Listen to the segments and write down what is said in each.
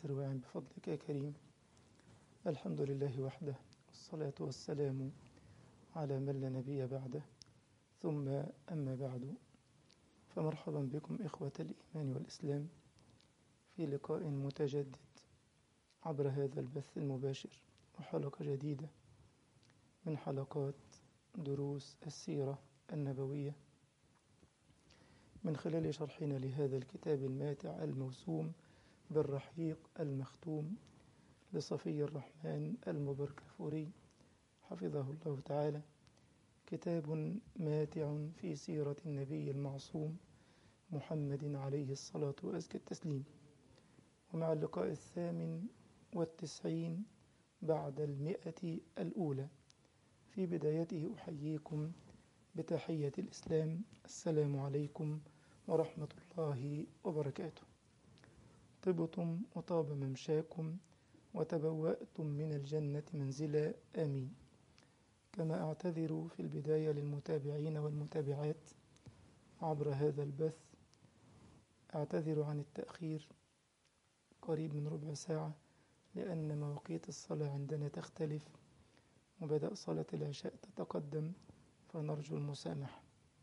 يسر وعن بفضلك يا كريم الحمد لله وحده والصلاة والسلام على من لا نبي بعده ثم أما بعد فمرحبا بكم إخوة الإيمان والإسلام في لقاء متجدد عبر هذا البث المباشر وحلقة جديدة من حلقات دروس السيرة النبوية من خلال شرحنا لهذا الكتاب الماتع الموسوم بالرحيق المختوم لصفي الرحمن المبركفوري حفظه الله تعالى كتاب ماتع في سيرة النبي المعصوم محمد عليه الصلاة وأزكى التسليم ومع اللقاء الثامن والتسعين بعد المئة الأولى في بدايته أحييكم بتحية الإسلام السلام عليكم ورحمة الله وبركاته طبتم وطاب ممشاكم وتبوأتم من الجنة منزلا آمين كما أعتذر في البداية للمتابعين والمتابعات عبر هذا البث أعتذر عن التأخير قريب من ربع ساعة لأن مواقيت الصلاة عندنا تختلف وبدأ صلاة العشاء تتقدم فنرجو المسامحة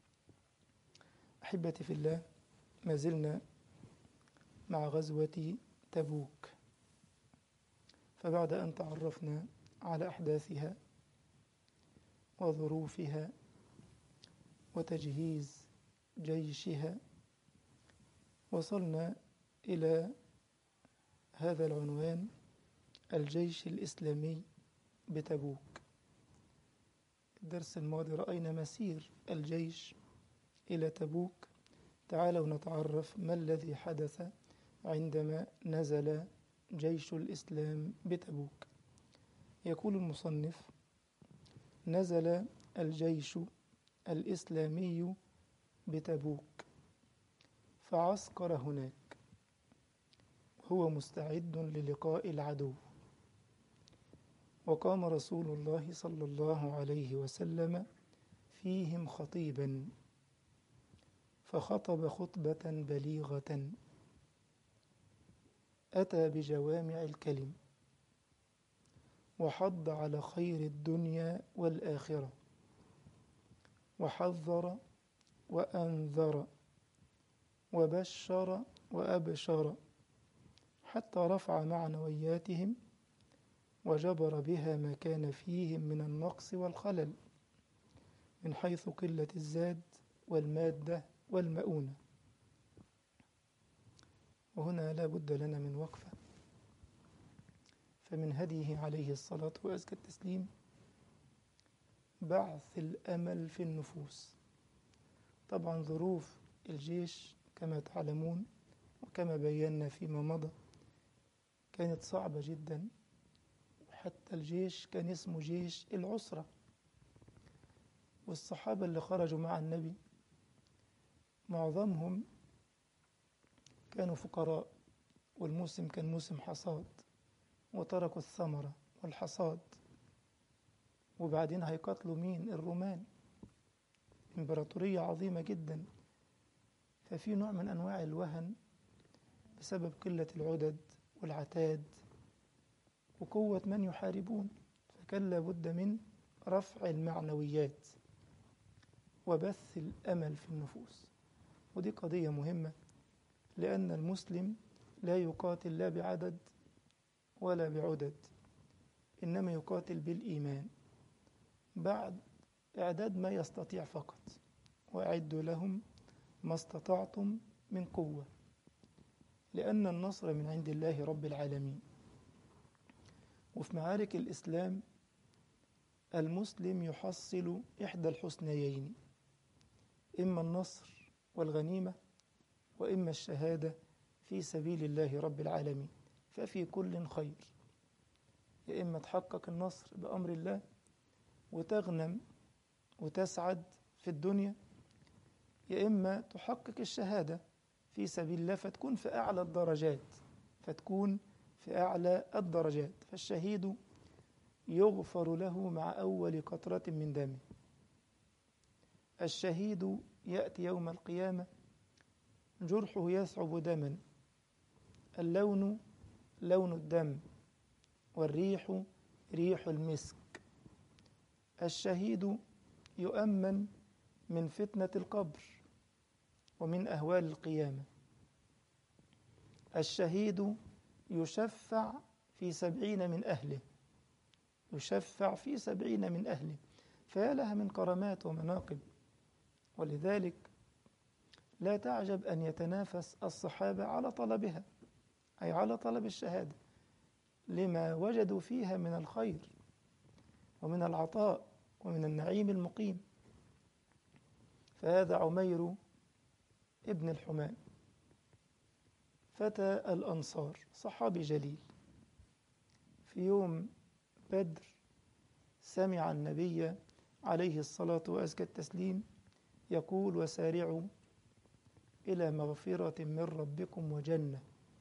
أحبتي في الله ما زلنا مع غزوة تبوك فبعد أن تعرفنا على أحداثها وظروفها وتجهيز جيشها وصلنا إلى هذا العنوان الجيش الإسلامي بتبوك الدرس الماضي رأينا مسير الجيش إلى تبوك تعالوا نتعرف ما الذي حدث عندما نزل جيش الإسلام بتبوك يقول المصنف نزل الجيش الإسلامي بتبوك فعسكر هناك هو مستعد للقاء العدو وقام رسول الله صلى الله عليه وسلم فيهم خطيبا فخطب خطبة بليغة أتى بجوامع الكلم وحض على خير الدنيا والآخرة وحذر وأنذر وبشر وأبشر حتى رفع معنوياتهم وجبر بها ما كان فيهم من النقص والخلل من حيث قلة الزاد والمادة والمؤونة وهنا لا بد لنا من وقفة فمن هديه عليه الصلاة وأزكى التسليم بعث الأمل في النفوس طبعا ظروف الجيش كما تعلمون وكما بينا فيما مضى كانت صعبة جدا حتى الجيش كان اسمه جيش العسرة والصحابة اللي خرجوا مع النبي معظمهم كانوا فقراء والموسم كان موسم حصاد وتركوا الثمرة والحصاد وبعدين هيقاتلوا مين الرومان إمبراطورية عظيمة جدا ففي نوع من أنواع الوهن بسبب قلة العدد والعتاد وقوة من يحاربون فكان لابد من رفع المعنويات وبث الأمل في النفوس ودي قضية مهمة لأن المسلم لا يقاتل لا بعدد ولا بعدد إنما يقاتل بالإيمان بعد إعداد ما يستطيع فقط وأعدوا لهم ما استطعتم من قوة لأن النصر من عند الله رب العالمين وفي معارك الإسلام المسلم يحصل إحدى الحسنيين إما النصر والغنيمة وإما الشهادة في سبيل الله رب العالمين ففي كل خير يا إما تحقق النصر بأمر الله وتغنم وتسعد في الدنيا يا إما تحقق الشهادة في سبيل الله فتكون في أعلى الدرجات فتكون في أعلى الدرجات فالشهيد يغفر له مع أول قطرة من دمه الشهيد يأتي يوم القيامة جرحه يثعب دما اللون لون الدم والريح ريح المسك الشهيد يؤمن من فتنة القبر ومن أهوال القيامة الشهيد يشفع في سبعين من أهله يشفع في سبعين من أهله فيا لها من كرامات ومناقب ولذلك لا تعجب أن يتنافس الصحابة على طلبها أي على طلب الشهادة لما وجدوا فيها من الخير ومن العطاء ومن النعيم المقيم فهذا عمير ابن الحمام فتى الأنصار صحابي جليل في يوم بدر سمع النبي عليه الصلاة وأزكى التسليم يقول وسارعوا إلى مغفرة من ربكم وجنة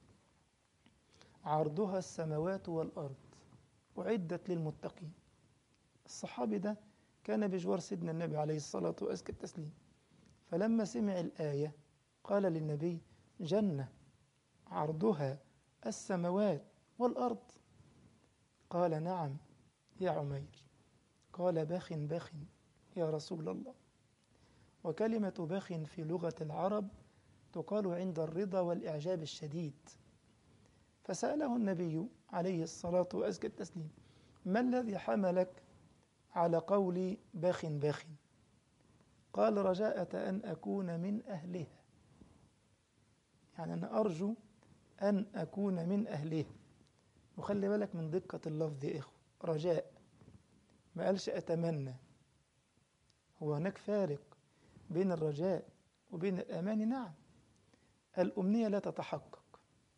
عرضها السماوات والأرض أعدت للمتقين الصحابي ده كان بجوار سيدنا النبي عليه الصلاة وأزكى التسليم فلما سمع الآية قال للنبي جنة عرضها السماوات والأرض قال نعم يا عمير قال باخ باخ يا رسول الله وكلمة باخ في لغة العرب تقال عند الرضا والإعجاب الشديد فسأله النبي عليه الصلاة وأزكى التسليم ما الذي حملك على قول باخ باخ قال رجاءة أن أكون من أهلها يعني أنا أرجو أن أكون من أهلها وخلي بالك من دقة اللفظ يا إخوة رجاء ما قالش أتمنى هو هناك فارق بين الرجاء وبين الأمان نعم الأمنية لا تتحقق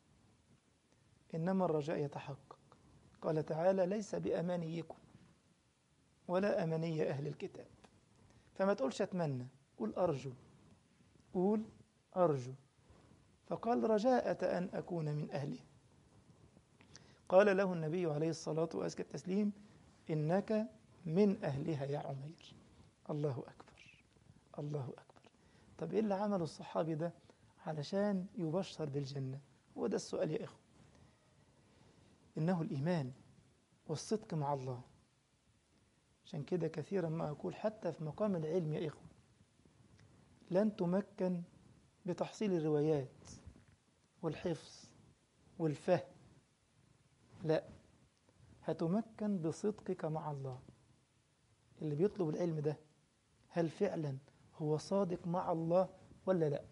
إنما الرجاء يتحقق قال تعالى ليس بأمانيكم ولا أماني أهل الكتاب فما تقولش أتمنى قول أرجو قول أرجو فقال رجاءة أن أكون من أهله قال له النبي عليه الصلاة وأزكى التسليم إنك من أهلها يا عمير الله أكبر الله أكبر طب إيه اللي عمله الصحابي ده علشان يبشر بالجنة هو ده السؤال يا إخوة إنه الإيمان والصدق مع الله عشان كده كثيرا ما أقول حتى في مقام العلم يا إخوة لن تمكن بتحصيل الروايات والحفظ والفهم لا هتمكن بصدقك مع الله اللي بيطلب العلم ده هل فعلا هو صادق مع الله ولا لا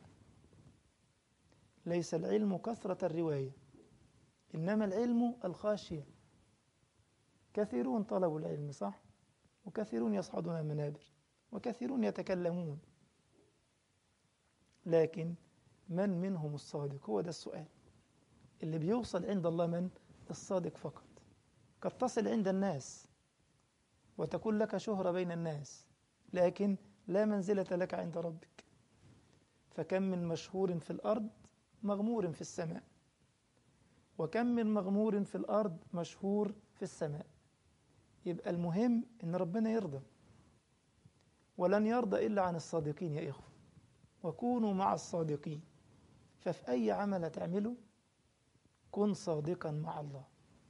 ليس العلم كثرة الرواية إنما العلم الخاشية كثيرون طلبوا العلم صح وكثيرون يصعدون المنابر وكثيرون يتكلمون لكن من منهم الصادق هو ده السؤال اللي بيوصل عند الله من الصادق فقط قد تصل عند الناس وتكون لك شهرة بين الناس لكن لا منزلة لك عند ربك فكم من مشهور في الأرض مغمور في السماء وكم من مغمور في الأرض مشهور في السماء يبقى المهم إن ربنا يرضى ولن يرضى إلا عن الصادقين يا إخوة وكونوا مع الصادقين ففي أي عمل تعمله كن صادقا مع الله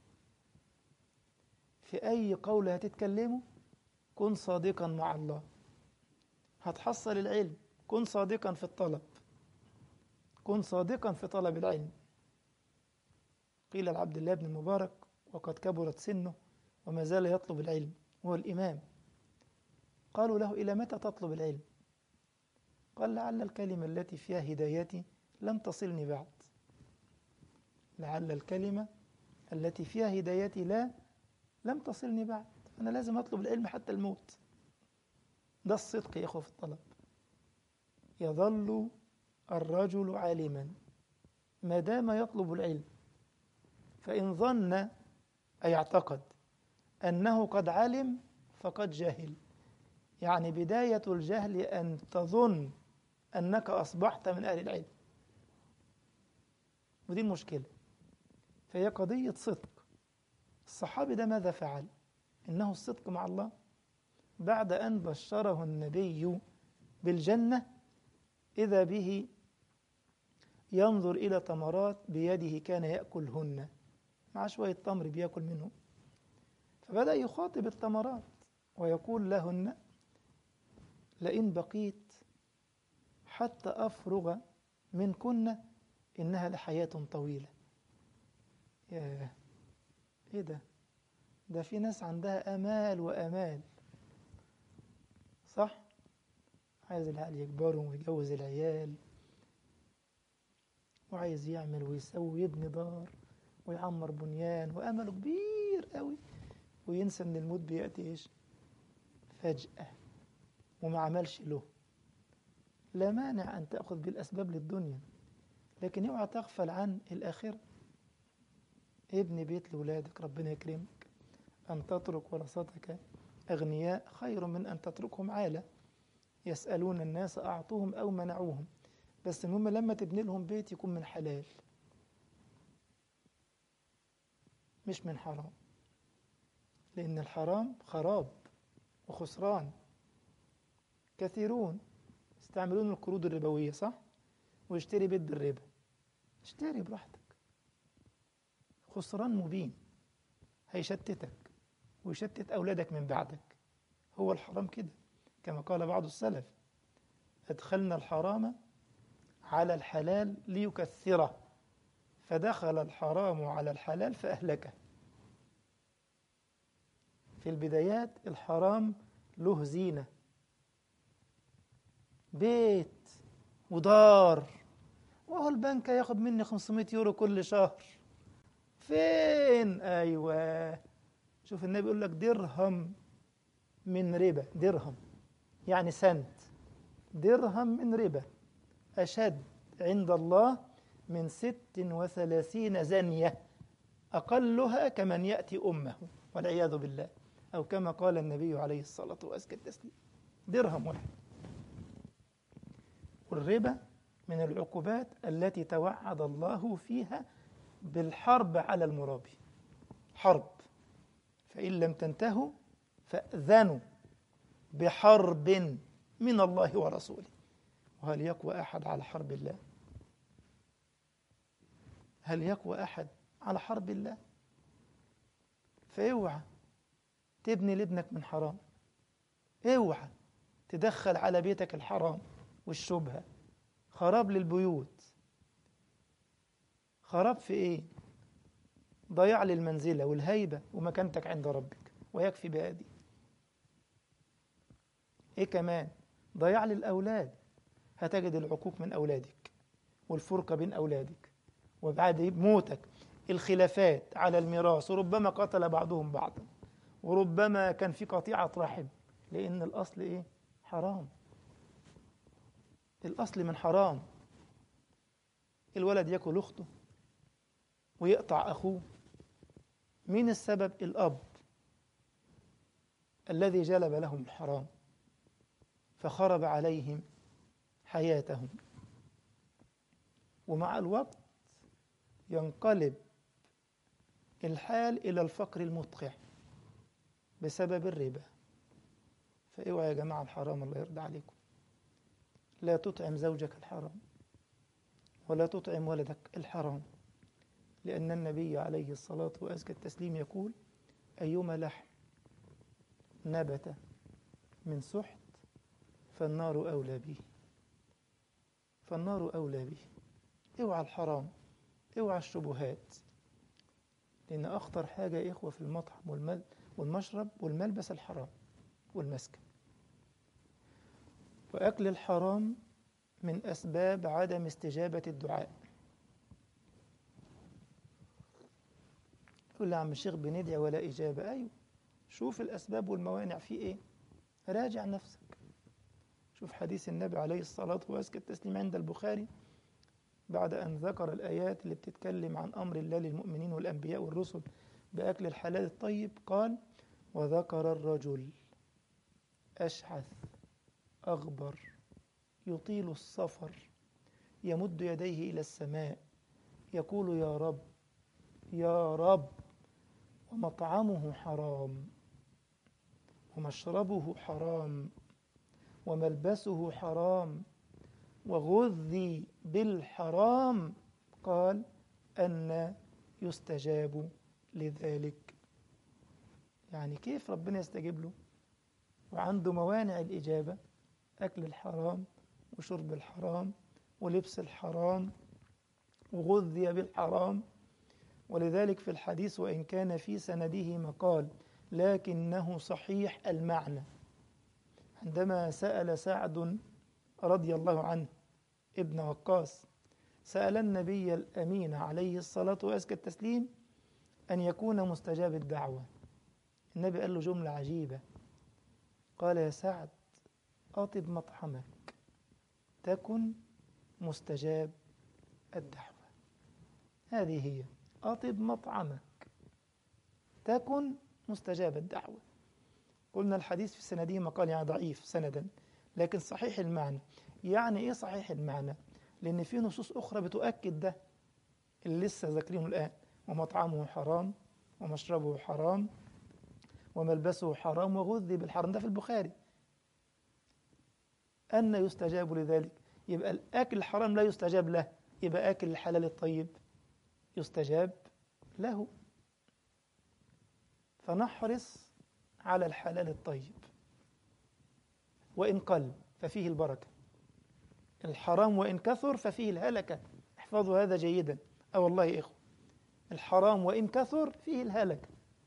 في أي قول هتتكلمه كن صادقا مع الله هتحصل العلم كن صادقا في الطلب كن صادقا في طلب العلم قيل لعبد الله بن المبارك وقد كبرت سنه وما زال يطلب العلم هو الإمام قالوا له إلى متى تطلب العلم قال لعل الكلمة التي فيها هدايتي لم تصلني بعد لعل الكلمة التي فيها هدايتي لا لم تصلني بعد أنا لازم أطلب العلم حتى الموت ده الصدق يا إخوة في الطلب يظل الرجل عالما ما دام يطلب العلم فإن ظن أي اعتقد أنه قد علم فقد جهل يعني بداية الجهل أن تظن أنك أصبحت من أهل العلم ودي المشكلة فهي قضية صدق الصحابي ده ماذا فعل إنه الصدق مع الله بعد أن بشره النبي بالجنة إذا به ينظر إلى تمرات بيده كان يأكلهن مع شوية تمر بياكل منه فبدأ يخاطب التمرات ويقول لهن لئن بقيت حتى أفرغ منكن إنها لحياة طويلة ياه إيه ده ده في ناس عندها أمال وأمال صح عايز العيال يكبروا ويجوز العيال وعايز يعمل ويسوي ويبني دار ويعمر بنيان وأمله كبير قوي وينسى إن الموت بيأتي إيش فجأة وما عملش له لا مانع أن تأخذ بالأسباب للدنيا لكن اوعى تغفل عن الآخرة ابني بيت لولادك ربنا يكرمك أن تترك ورثتك أغنياء خير من أن تتركهم عالة يسألون الناس أعطوهم أو منعوهم بس المهم لما تبني لهم بيت يكون من حلال مش من حرام لأن الحرام خراب وخسران كثيرون يستعملون القروض الربوية صح؟ ويشتري بيت بالربا اشتري براحتك خسران مبين هيشتتك ويشتت أولادك من بعدك هو الحرام كده كما قال بعض السلف أدخلنا الحرام على الحلال ليكثره فدخل الحرام على الحلال فأهلكه في البدايات الحرام له زينة بيت ودار وهو البنك ياخد مني 500 يورو كل شهر فين ايوه شوف النبي يقول لك درهم من ربا درهم يعني سنت درهم من ربا أشد عند الله من ست وثلاثين زنية أقلها كمن يأتي أمه والعياذ بالله أو كما قال النبي عليه الصلاة والسلام درهم واحد والربا من العقوبات التي توعد الله فيها بالحرب على المرابي حرب فإن لم تنتهوا فأذنوا بحرب من الله ورسوله وهل يقوى أحد على حرب الله هل يقوى أحد على حرب الله فاوعى تبني لابنك من حرام اوعى تدخل على بيتك الحرام والشبهة خراب للبيوت خراب في ايه ضياع للمنزلة والهيبة ومكانتك عند ربك ويكفي بهذه ايه كمان ضياع للأولاد هتجد العقوق من أولادك والفرقة بين أولادك وبعد موتك الخلافات على الميراث وربما قتل بعضهم بعضا وربما كان في قطيعة رحم لأن الأصل إيه؟ حرام الأصل من حرام الولد ياكل أخته ويقطع أخوه مين السبب؟ الأب الذي جلب لهم الحرام فخرب عليهم حياتهم ومع الوقت ينقلب الحال إلى الفقر المدقع بسبب الربا فاوعى يا جماعة الحرام الله يرضى عليكم لا تطعم زوجك الحرام ولا تطعم ولدك الحرام لأن النبي عليه الصلاة وأزكى التسليم يقول أيما لحم نبت من سحت فالنار أولى به فالنار أولى به اوعى الحرام اوعى الشبهات لأن أخطر حاجة يا إخوة في المطعم والمل والمشرب والملبس الحرام والمسكن وأكل الحرام من أسباب عدم استجابة الدعاء يقول لي عم الشيخ بندعي ولا إجابة أيوة شوف الأسباب والموانع في إيه راجع نفسك شوف حديث النبي عليه الصلاة وأزكى التسليم عند البخاري بعد أن ذكر الآيات اللي بتتكلم عن أمر الله للمؤمنين والأنبياء والرسل بأكل الحلال الطيب قال وذكر الرجل أشعث أغبر يطيل السفر يمد يديه إلى السماء يقول يا رب يا رب ومطعمه حرام ومشربه حرام وملبسه حرام وغذي بالحرام قال أن يستجاب لذلك يعني كيف ربنا يستجيب له وعنده موانع الإجابة أكل الحرام وشرب الحرام ولبس الحرام وغذي بالحرام ولذلك في الحديث وإن كان في سنده مقال لكنه صحيح المعنى عندما سأل سعد رضي الله عنه ابن وقاص سأل النبي الأمين عليه الصلاة وأزكى التسليم أن يكون مستجاب الدعوة النبي قال له جملة عجيبة قال يا سعد أطب مطعمك تكن مستجاب الدعوة هذه هي أطب مطعمك تكن مستجاب الدعوة قلنا الحديث في سنده مقال يعني ضعيف سندا لكن صحيح المعنى يعني إيه صحيح المعنى لأن في نصوص أخرى بتؤكد ده اللي لسه ذاكرينه الآن ومطعمه حرام ومشربه حرام وملبسه حرام وغذي بالحرام ده في البخاري أن يستجاب لذلك يبقى الأكل الحرام لا يستجاب له يبقى أكل الحلال الطيب يستجاب له فنحرص على الحلال الطيب وإن قل ففيه البركة الحرام وإن كثر ففيه الهلكة احفظوا هذا جيدا أو والله يا إخوة الحرام وإن كثر فيه الهلكة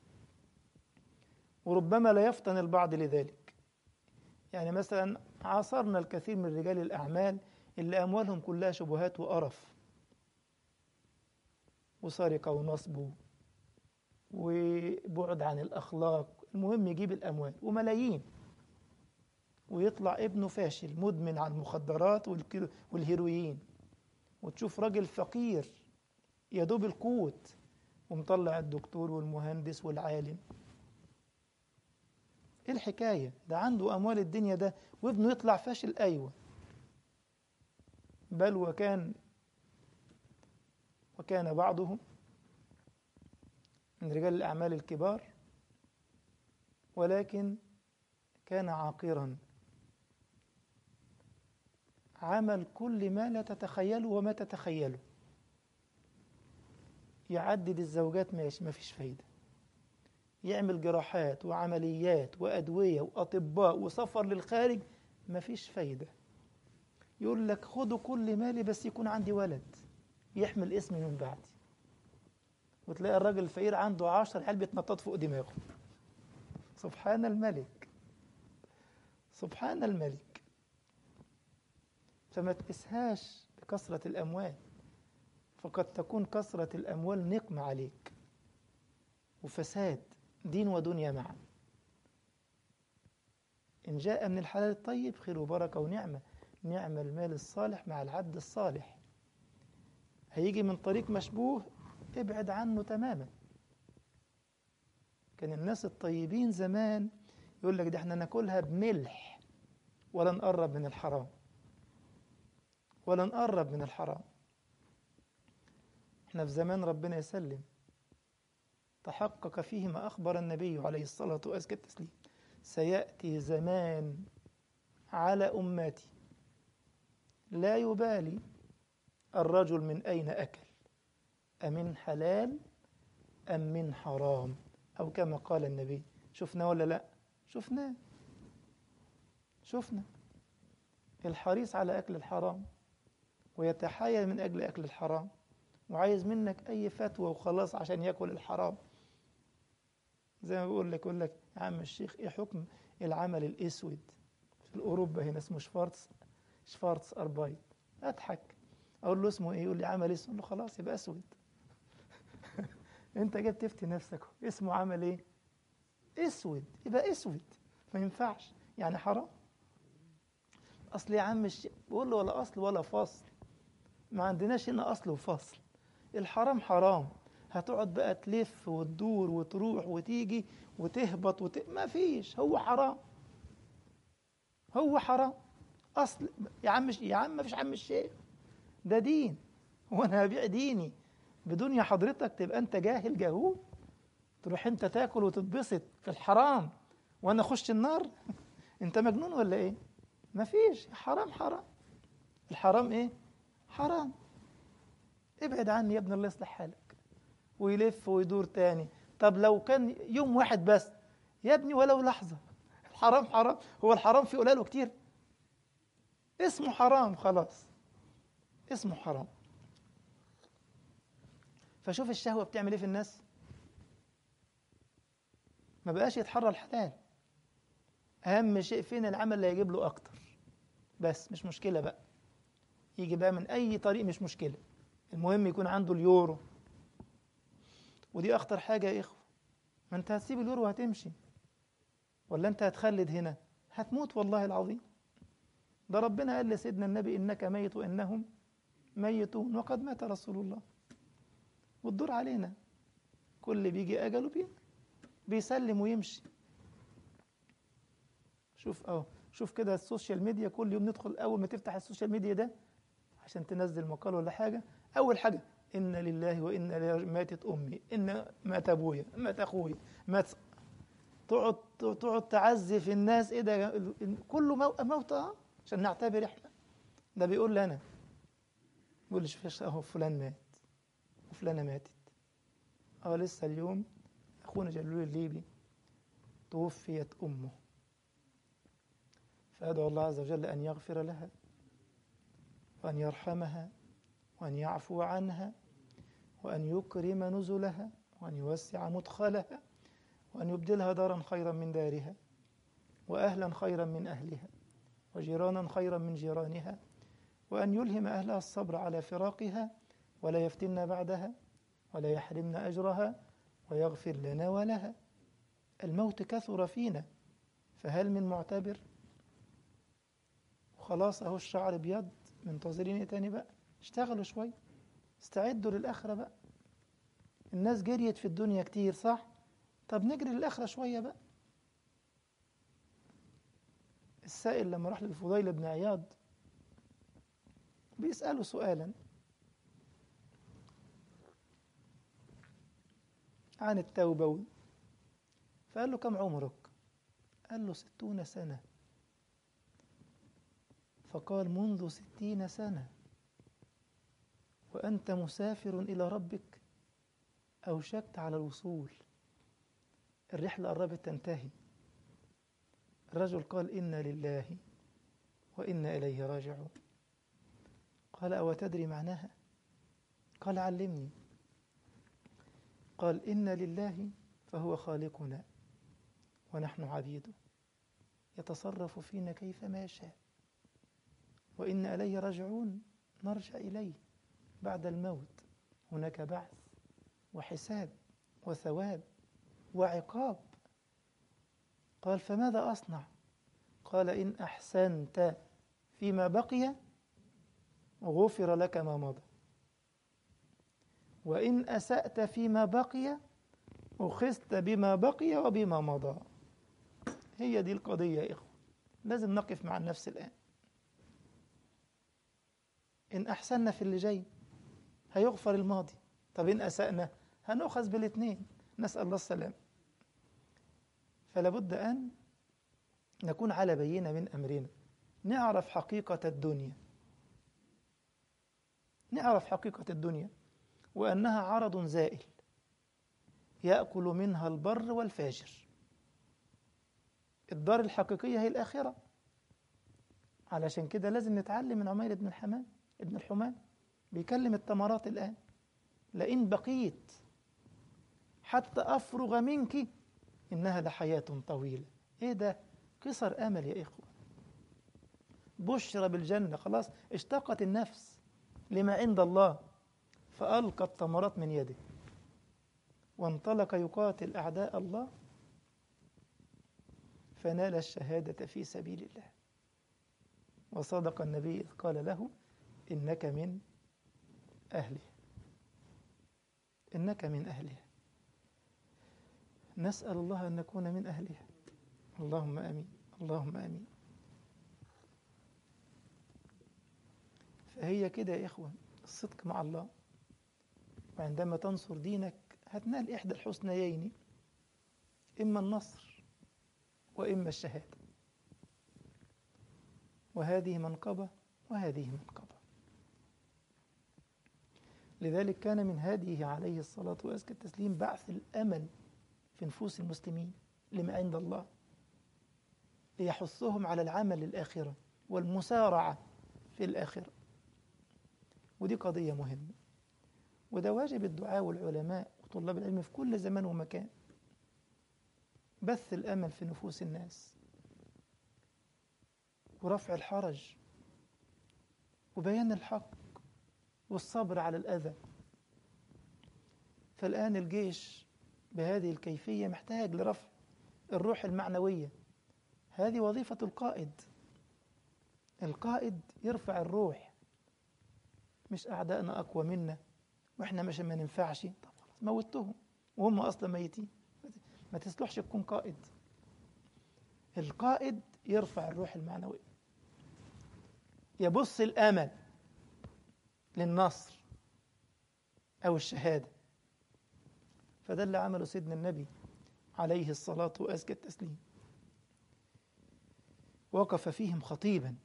وربما لا يفطن البعض لذلك يعني مثلا عاصرنا الكثير من رجال الأعمال اللي أموالهم كلها شبهات وقرف وسرقة ونصب وبعد عن الأخلاق المهم يجيب الأموال وملايين ويطلع ابنه فاشل مدمن على المخدرات والهيروين وتشوف راجل فقير يدوب القوت ومطلع الدكتور والمهندس والعالم ايه الحكاية ده عنده أموال الدنيا ده وابنه يطلع فاشل أيوة بل وكان وكان بعضهم من رجال الأعمال الكبار ولكن كان عاقرا عمل كل ما لا تتخيله وما تتخيله يعدد الزوجات ماشي ما فيش فايدة يعمل جراحات وعمليات وأدوية وأطباء وسفر للخارج ما فيش فايدة يقول لك خدوا كل مالي بس يكون عندي ولد يحمل اسمي من بعدي وتلاقي الراجل الفقير عنده عشر عيال بيتنطط فوق دماغه سبحان الملك سبحان الملك فما تقسهاش بكثرة الأموال فقد تكون كثرة الأموال نقمة عليك وفساد دين ودنيا معا إن جاء من الحلال الطيب خير وبركة ونعمة نعم المال الصالح مع العبد الصالح هيجي من طريق مشبوه ابعد عنه تماما كان الناس الطيبين زمان يقول لك ده احنا ناكلها بملح ولا نقرب من الحرام ولا نقرب من الحرام احنا في زمان ربنا يسلم تحقق فيه ما أخبر النبي عليه الصلاة وأزكى التسليم سيأتي زمان على أمتي لا يبالي الرجل من أين أكل أمن حلال أم من حرام أو كما قال النبي شفنا ولا لا شفنا شفنا الحريص على أكل الحرام ويتحايل من أجل أكل الحرام وعايز منك أي فتوى وخلاص عشان يأكل الحرام زي ما بقول لك يقول لك يا عم الشيخ إيه حكم العمل الأسود في أوروبا هنا اسمه شفارتس شفارتس أربايت أضحك أقول له اسمه إيه يقول لي عمل اسود أقول له خلاص يبقى أسود أنت جاي تفتي نفسك اسمه عمل إيه اسود يبقى اسود ما ينفعش يعني حرام اصل يا عم الشيخ بقول له ولا اصل ولا فصل ما عندناش هنا اصل وفصل الحرام حرام هتقعد بقى تلف وتدور وتروح وتيجي وتهبط وت... ما فيش هو حرام هو حرام اصل يا عم يا عم ما فيش عم الشيخ ده دين وانا هبيع ديني بدنيا حضرتك تبقى انت جاهل جهول تروح انت تاكل وتتبسط في الحرام وانا اخش النار انت مجنون ولا ايه ما فيش حرام حرام الحرام ايه حرام ابعد عني يا ابن الله يصلح حالك ويلف ويدور تاني طب لو كان يوم واحد بس يا ابني ولو لحظة الحرام حرام هو الحرام في قلال وكتير اسمه حرام خلاص اسمه حرام فشوف الشهوة بتعمل ايه في الناس ما بقاش يتحرى الحلال أهم شيء فين العمل اللي هيجيب له أكتر بس مش مشكلة بقى يجي بقى من أي طريق مش مشكلة المهم يكون عنده اليورو ودي أخطر حاجة يا إخوة ما أنت هتسيب اليورو وهتمشي ولا أنت هتخلد هنا هتموت والله العظيم ده ربنا قال لسيدنا النبي إنك ميت وإنهم ميتون وقد مات رسول الله والدور علينا كل بيجي أجله بي بيسلم ويمشي شوف أهو شوف كده السوشيال ميديا كل يوم ندخل أول ما تفتح السوشيال ميديا ده عشان تنزل مقال ولا حاجة أول حاجة إن لله وإن إليه ماتت أمي إن مات أبويا مات أخويا مات تقعد تقعد تعزي في الناس إيه ده كله مو- موت أه عشان نعتبر إحنا ده بيقول لي أنا بيقول لي شوف أهو فلان مات وفلانة ماتت أه لسه اليوم أخونا جلول الليبي توفيت أمه فأدعو الله عز وجل أن يغفر لها وأن يرحمها وأن يعفو عنها وأن يكرم نزلها وأن يوسع مدخلها وأن يبدلها دارا خيرا من دارها وأهلا خيرا من أهلها وجيرانا خيرا من جيرانها وأن يلهم أهلها الصبر على فراقها ولا يفتنا بعدها ولا يحرمنا أجرها ويغفر لنا ولها الموت كثر فينا فهل من معتبر وخلاص أهو الشعر بيض منتظرين إيه تاني بقى اشتغلوا شوي استعدوا للآخرة بقى الناس جريت في الدنيا كتير صح طب نجري للآخرة شوية بقى السائل لما راح للفضيل بن عياض بيسأله سؤالا عن التوبة فقال له كم عمرك قال له ستون سنة فقال منذ ستين سنة وأنت مسافر إلى ربك أوشكت على الوصول الرحلة قربت تنتهي الرجل قال إنا لله وإنا إليه راجعون قال أو تدري معناها قال علمني قال إنا لله فهو خالقنا ونحن عبيده يتصرف فينا كيفما يشاء وإن إليه راجعون نرجع إليه بعد الموت هناك بعث وحساب وثواب وعقاب قال فماذا أصنع قال إن أحسنت فيما بقي غفر لك ما مضى وإن أسأت فيما بقي أخذت بما بقي وبما مضى هي دي القضية يا إخوة لازم نقف مع النفس الآن إن أحسننا في اللي جاي هيغفر الماضي طب إن أسأنا هنؤخذ بالاثنين نسأل الله السلام فلا بد أن نكون على بينة من أمرنا نعرف حقيقة الدنيا نعرف حقيقة الدنيا وأنها عرض زائل يأكل منها البر والفاجر الدار الحقيقية هي الآخرة علشان كده لازم نتعلم من عمير بن الحمام ابن الحمام بيكلم التمرات الآن لئن بقيت حتى أفرغ منك إنها لحياة طويلة إيه ده قصر أمل يا إخوة بشرى بالجنة خلاص اشتقت النفس لما عند الله فألقى التمرات من يده وانطلق يقاتل أعداء الله فنال الشهادة في سبيل الله وصدق النبي إذ قال له إنك من أهله إنك من أهلها نسأل الله أن نكون من أهلها اللهم آمين اللهم آمين فهي كده يا إخوة الصدق مع الله وعندما تنصر دينك هتنال إحدى الحسنيين إما النصر وإما الشهادة وهذه منقبة وهذه منقبة لذلك كان من هديه عليه الصلاة وأزكى التسليم بعث الأمل في نفوس المسلمين لما عند الله ليحثهم على العمل للآخرة والمسارعة في الآخرة ودي قضية مهمة وده واجب الدعاء والعلماء وطلاب العلم في كل زمان ومكان بث الأمل في نفوس الناس ورفع الحرج وبيان الحق والصبر على الأذى فالآن الجيش بهذه الكيفية محتاج لرفع الروح المعنوية هذه وظيفة القائد القائد يرفع الروح مش أعدائنا أقوى منا وإحنا مش ما ننفعش طب خلاص موتهم وهم أصلا ميتين ما تصلحش تكون قائد القائد يرفع الروح المعنوية يبص الأمل للنصر أو الشهادة فده اللي عمله سيدنا النبي عليه الصلاة وأزكى التسليم وقف فيهم خطيبا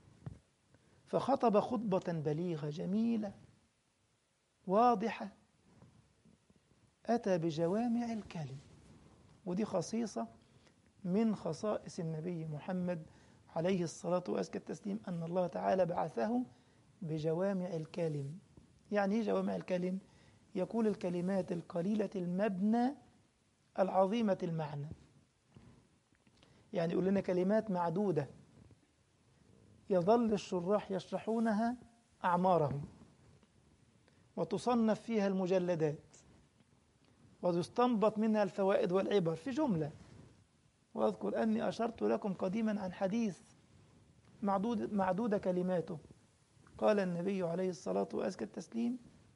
فخطب خطبة بليغة جميلة واضحة أتى بجوامع الكلم ودي خصيصة من خصائص النبي محمد عليه الصلاة وأزكى التسليم أن الله تعالى بعثه بجوامع الكلم يعني ايه جوامع الكلم يقول الكلمات القليلة المبنى العظيمة المعنى يعني يقول لنا كلمات معدودة يظل الشراح يشرحونها أعمارهم وتصنف فيها المجلدات ويستنبط منها الفوائد والعبر في جملة وأذكر أني أشرت لكم قديما عن حديث معدود معدودة كلماته قال النبي عليه الصلاة وأزكى التسليم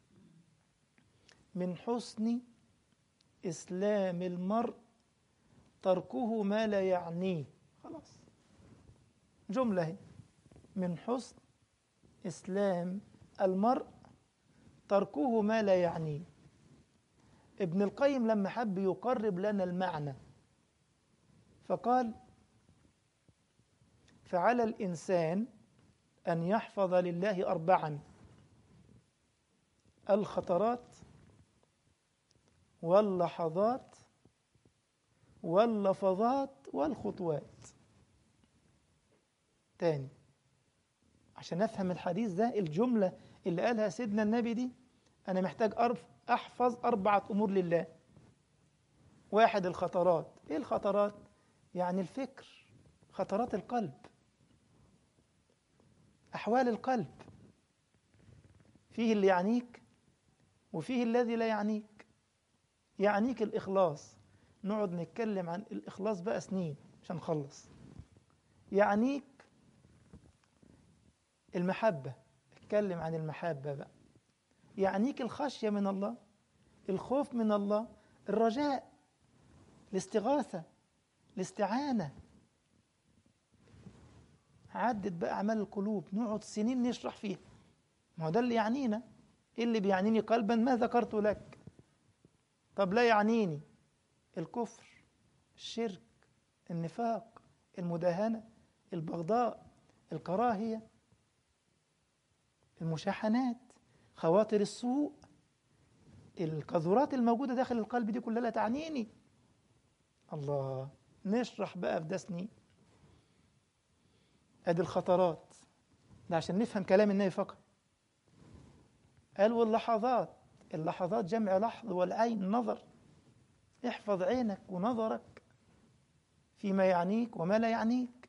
من حسن إسلام المرء تركه ما لا يعنيه خلاص جملة هي من حسن إسلام المرء تركه ما لا يعنيه ابن القيم لما حب يقرب لنا المعنى فقال فعلى الإنسان أن يحفظ لله أربعا الخطرات واللحظات واللفظات والخطوات تاني عشان أفهم الحديث ده الجملة اللي قالها سيدنا النبي دي أنا محتاج أرف أحفظ أربعة أمور لله واحد الخطرات إيه الخطرات؟ يعني الفكر خطرات القلب أحوال القلب فيه اللي يعنيك وفيه الذي لا يعنيك يعنيك الإخلاص نقعد نتكلم عن الإخلاص بقى سنين عشان نخلص يعنيك المحبة اتكلم عن المحبة بقى يعنيك الخشية من الله الخوف من الله الرجاء الاستغاثة الاستعانة عدت بقى أعمال القلوب نقعد سنين نشرح فيها ما هو ده اللي يعنينا إيه اللي بيعنيني قلبا ما ذكرت لك طب لا يعنيني الكفر الشرك النفاق المداهنة البغضاء الكراهية المشاحنات خواطر السوء القذورات الموجودة داخل القلب دي كلها لا تعنيني الله نشرح بقى في ده سنين ادي الخطرات ده عشان نفهم كلام النبي فقط قال واللحظات اللحظات جمع لحظ والعين نظر احفظ عينك ونظرك فيما يعنيك وما لا يعنيك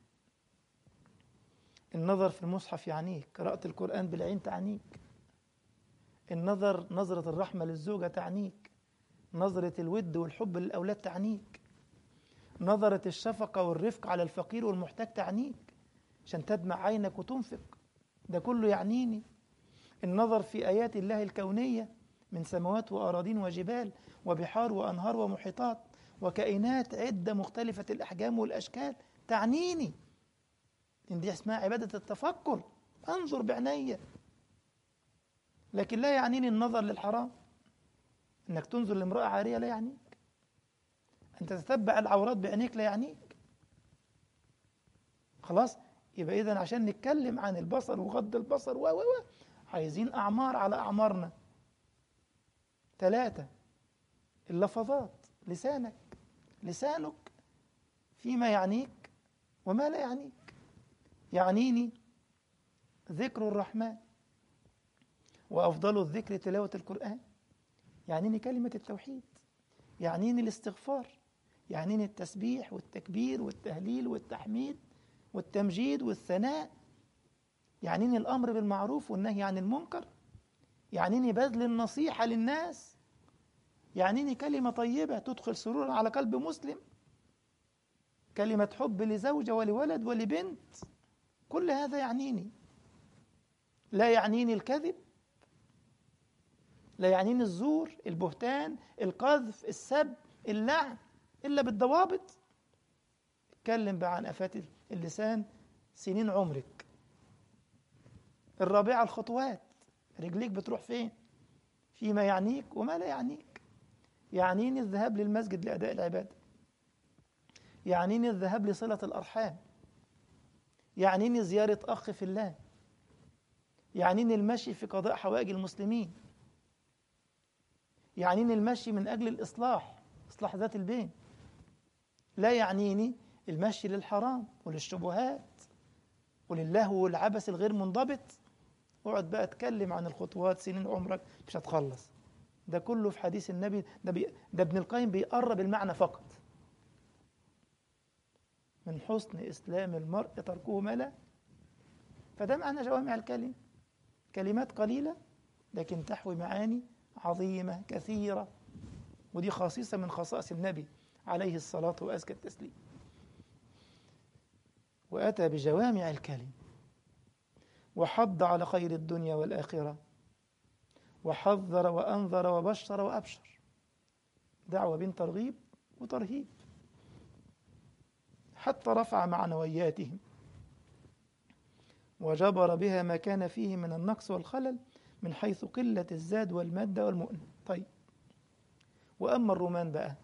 النظر في المصحف يعنيك قراءة القرآن بالعين تعنيك النظر نظرة الرحمة للزوجة تعنيك نظرة الود والحب للأولاد تعنيك نظرة الشفقة والرفق على الفقير والمحتاج تعنيك عشان تدمع عينك وتنفق ده كله يعنيني النظر في آيات الله الكونية من سماوات وأراضين وجبال وبحار وأنهار ومحيطات وكائنات عدة مختلفة الأحجام والأشكال تعنيني إن دي اسمها عبادة التفكر أنظر بعناية لكن لا يعنيني النظر للحرام إنك تنظر لامرأة عارية لا يعنيك أن تتتبع العورات بعينيك لا يعنيك خلاص يبقى إذا عشان نتكلم عن البصر وغض البصر و و عايزين أعمار على أعمارنا ثلاثة اللفظات لسانك لسانك فيما يعنيك وما لا يعنيك يعنيني ذكر الرحمن وأفضل الذكر تلاوة القرآن يعنيني كلمة التوحيد يعنيني الاستغفار يعنيني التسبيح والتكبير والتهليل والتحميد والتمجيد والثناء يعنيني الأمر بالمعروف والنهي عن المنكر يعنيني بذل النصيحة للناس يعنيني كلمة طيبة تدخل سرورا على قلب مسلم كلمة حب لزوجة ولولد ولبنت كل هذا يعنيني لا يعنيني الكذب لا يعنيني الزور البهتان القذف السب اللعن إلا بالضوابط اتكلم بقى عن آفات اللسان سنين عمرك الرابعة الخطوات رجليك بتروح فين فيما يعنيك وما لا يعنيك يعنيني الذهاب للمسجد لأداء العبادة يعنيني الذهاب لصلة الأرحام يعنيني زيارة أخ في الله يعنيني المشي في قضاء حوائج المسلمين يعنيني المشي من أجل الإصلاح إصلاح ذات البين لا يعنيني المشي للحرام وللشبهات وللهو والعبث الغير منضبط اقعد بقى اتكلم عن الخطوات سنين عمرك مش هتخلص ده كله في حديث النبي ده, بي ده ابن القيم بيقرب المعنى فقط من حسن إسلام المرء تركه ما لا فده معنى جوامع الكلم كلمات قليلة لكن تحوي معاني عظيمة كثيرة ودي خصيصة من خصائص النبي عليه الصلاة وأزكى التسليم وأتى بجوامع الكلم وحض على خير الدنيا والآخرة وحذر وأنذر وبشر وأبشر دعوة بين ترغيب وترهيب حتى رفع معنوياتهم وجبر بها ما كان فيه من النقص والخلل من حيث قلة الزاد والمادة والمؤن طيب وأما الرومان بقى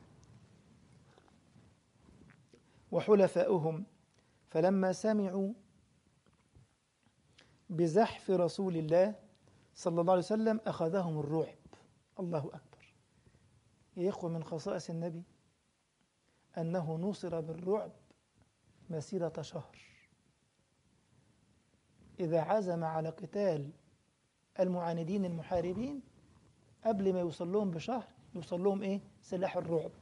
وحلفاؤهم فلما سمعوا بزحف رسول الله صلى الله عليه وسلم أخذهم الرعب الله أكبر يا إخوة من خصائص النبي أنه نصر بالرعب مسيرة شهر إذا عزم على قتال المعاندين المحاربين قبل ما يوصل لهم بشهر يوصل لهم إيه؟ سلاح الرعب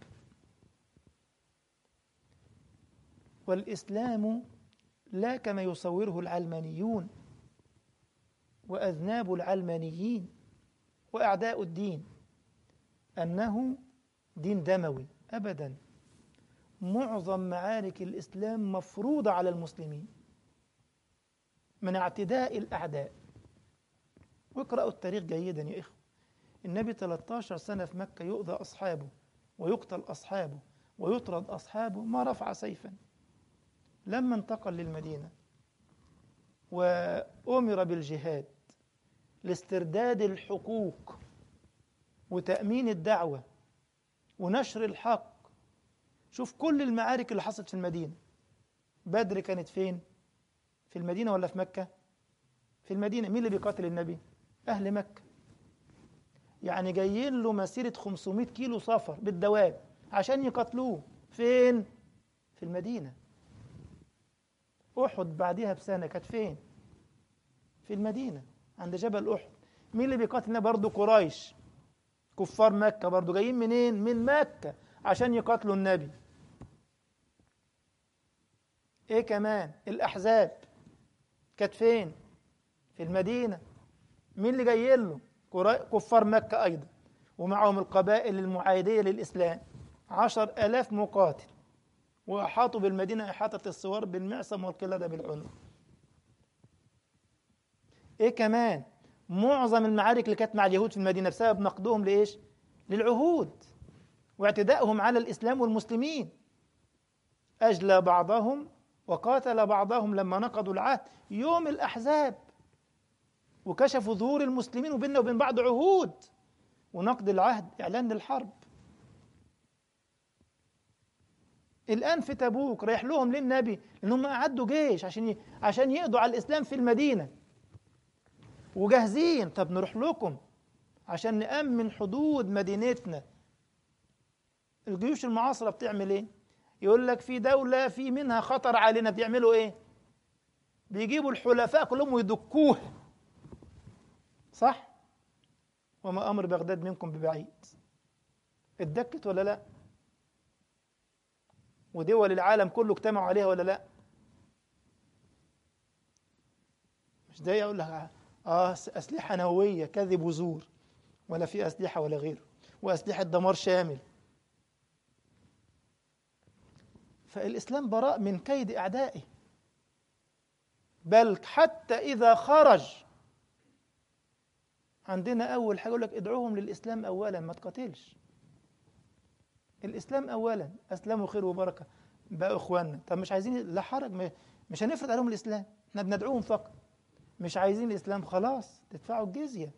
والإسلام لا كما يصوره العلمانيون وأذناب العلمانيين وأعداء الدين أنه دين دموي أبدا معظم معارك الإسلام مفروضة على المسلمين من اعتداء الأعداء واقرأوا التاريخ جيدا يا إخوة النبي 13 سنة في مكة يؤذى أصحابه ويقتل أصحابه ويطرد أصحابه ما رفع سيفا لما انتقل للمدينة وأمر بالجهاد لاسترداد الحقوق وتأمين الدعوة ونشر الحق شوف كل المعارك اللي حصلت في المدينة بدر كانت فين في المدينة ولا في مكة في المدينة مين اللي بيقاتل النبي أهل مكة يعني جايين له مسيرة 500 كيلو سفر بالدواب عشان يقاتلوه فين في المدينة أحد بعدها بسنة كانت فين في المدينة عند جبل أحد مين اللي بيقاتلنا برضه قريش كفار مكة برضه جايين منين من مكة عشان يقاتلوا النبي ايه كمان الاحزاب كانت فين في المدينه مين اللي جاي له كفار مكه ايضا ومعهم القبائل المعايديه للاسلام عشر الاف مقاتل واحاطوا بالمدينه احاطه الصور بالمعصم والقلاده بالعنق ايه كمان معظم المعارك اللي كانت مع اليهود في المدينه بسبب نقضهم لايش للعهود واعتدائهم على الإسلام والمسلمين أجلى بعضهم وقاتل بعضهم لما نقضوا العهد يوم الأحزاب وكشفوا ظهور المسلمين وبيننا وبين بعض عهود ونقض العهد إعلان للحرب الآن في تبوك رايح لهم للنبي لأنهم أعدوا جيش عشان عشان يقضوا على الإسلام في المدينة وجاهزين طب نروح لكم عشان نأمن حدود مدينتنا الجيوش المعاصرة بتعمل ايه يقول لك في دولة في منها خطر علينا بيعملوا ايه بيجيبوا الحلفاء كلهم ويدكوها صح وما أمر بغداد منكم ببعيد اتدكت ولا لا ودول العالم كله اجتمعوا عليها ولا لا مش ده يقول لك اه اسلحه نوويه كذب وزور ولا في اسلحه ولا غيره واسلحه دمار شامل فالاسلام براء من كيد اعدائه بل حتى اذا خرج عندنا اول حاجه يقول لك ادعوهم للاسلام اولا ما تقاتلش الاسلام اولا اسلموا خير وبركه بقوا اخواننا طب مش عايزين لا حرج مش هنفرض عليهم الاسلام احنا بندعوهم فقط مش عايزين الاسلام خلاص تدفعوا الجزيه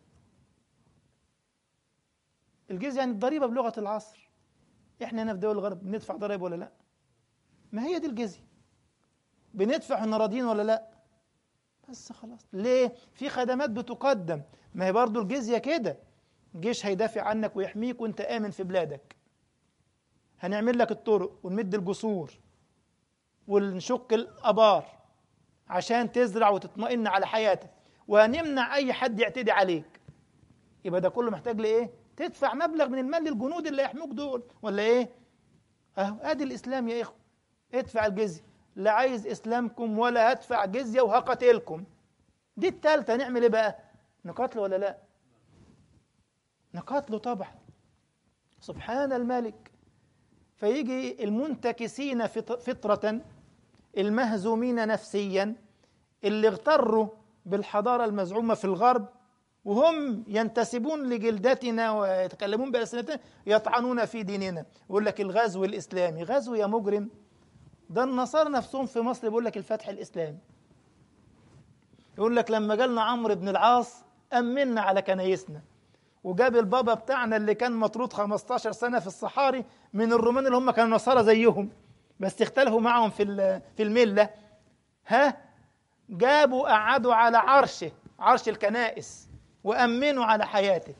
الجزيه يعني الضريبه بلغه العصر احنا هنا في دول الغرب بندفع ضرائب ولا لا ما هي دي الجزيه بندفع احنا راضيين ولا لا بس خلاص ليه في خدمات بتقدم ما هي برضو الجزيه كده الجيش هيدافع عنك ويحميك وانت امن في بلادك هنعمل لك الطرق ونمد الجسور ونشق الابار عشان تزرع وتطمئن على حياتك وهنمنع اي حد يعتدي عليك يبقى ده كله محتاج لايه تدفع مبلغ من المال للجنود اللي يحموك دول ولا ايه اهو ادي الاسلام يا اخوه ادفع الجزيه لا عايز اسلامكم ولا هدفع جزيه وهقاتلكم دي التالتة نعمل ايه بقى نقاتله ولا لا نقاتله طبعا سبحان الملك فيجي المنتكسين فطرة المهزومين نفسيا اللي اغتروا بالحضارة المزعومة في الغرب وهم ينتسبون لجلدتنا ويتكلمون بألسنتنا يطعنون في ديننا يقول لك الغزو الإسلامي غزو يا مجرم ده النصارى نفسهم في مصر بيقول لك الفتح الإسلامي يقول لك لما جالنا عمرو بن العاص أمنا على كنايسنا وجاب البابا بتاعنا اللي كان مطرود 15 سنة في الصحاري من الرومان اللي هم كانوا نصارى زيهم بس اختلفوا معهم في في الملة ها جابوا قعدوا على عرشه عرش الكنائس وأمنوا على حياته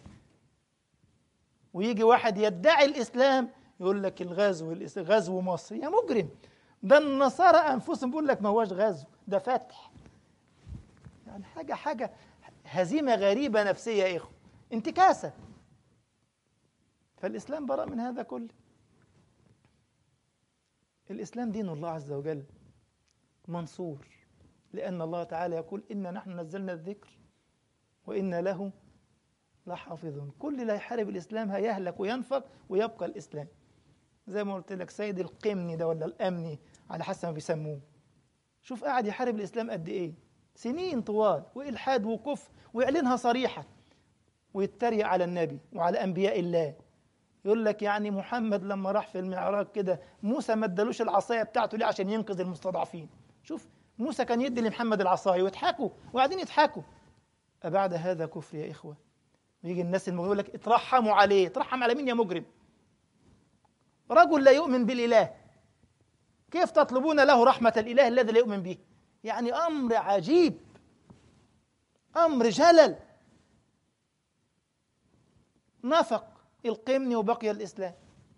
ويجي واحد يدعي الإسلام يقول لك الغزو غزو مصر يا مجرم ده النصارى أنفسهم بيقول لك ما هوش غزو ده فتح يعني حاجة حاجة هزيمة غريبة نفسية يا إخوة انتكاسة فالإسلام براء من هذا كله الإسلام دين الله عز وجل منصور لأن الله تعالى يقول إنا نحن نزلنا الذكر وإنا له لحافظون كل اللي هيحارب الإسلام هيهلك وينفق ويبقى الإسلام زي ما قلت لك سيد القمني ده ولا الأمني على حسب ما بيسموه شوف قاعد يحارب الإسلام قد إيه سنين طوال وإلحاد وكفر ويعلنها صريحة ويتريق على النبي وعلى أنبياء الله يقول لك يعني محمد لما راح في المعراج كده موسى ما ادالوش العصايه بتاعته ليه عشان ينقذ المستضعفين شوف موسى كان يدي لمحمد العصايه ويضحكوا وقاعدين يضحكوا أبعد هذا كفر يا إخوة ويجي الناس المجرم يقول لك اترحموا عليه اترحم على مين يا مجرم رجل لا يؤمن بالإله كيف تطلبون له رحمة الإله الذي لا يؤمن به يعني أمر عجيب أمر جلل نفق القمن وبقي الإسلام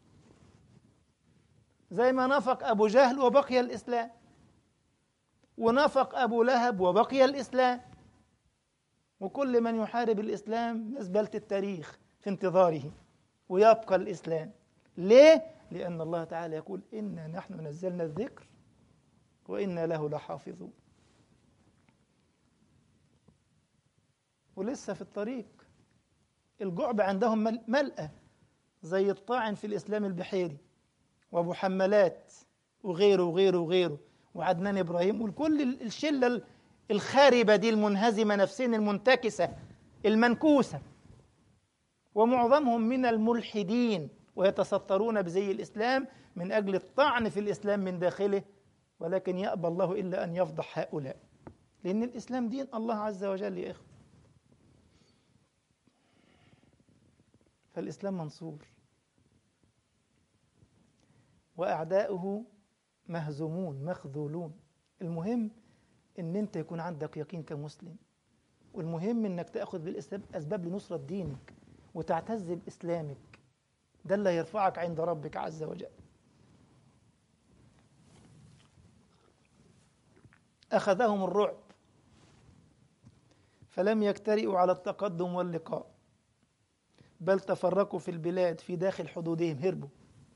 زي ما نفق أبو جهل وبقي الإسلام ونفق أبو لهب وبقي الإسلام وكل من يحارب الإسلام نزبلة التاريخ في انتظاره ويبقى الإسلام ليه؟ لأن الله تعالى يقول إنا نحن نزلنا الذكر وإنا له لحافظون ولسه في الطريق الجعب عندهم ملأة زي الطاعن في الإسلام البحيري وأبو حمالات وغيره وغيره وغيره وعدنان إبراهيم وكل الشلة الخاربة دي المنهزمة نفسيا المنتكسة المنكوسة ومعظمهم من الملحدين ويتسترون بزي الإسلام من أجل الطعن في الإسلام من داخله ولكن يأبى الله إلا أن يفضح هؤلاء لأن الإسلام دين الله عز وجل يا إخوة فالإسلام منصور وأعداؤه مهزومون مخذولون المهم ان انت يكون عندك يقين كمسلم والمهم انك تاخذ بالاسباب اسباب لنصره دينك وتعتز بإسلامك ده اللي يرفعك عند ربك عز وجل أخذهم الرعب فلم يجترئوا على التقدم واللقاء بل تفرقوا في البلاد في داخل حدودهم هربوا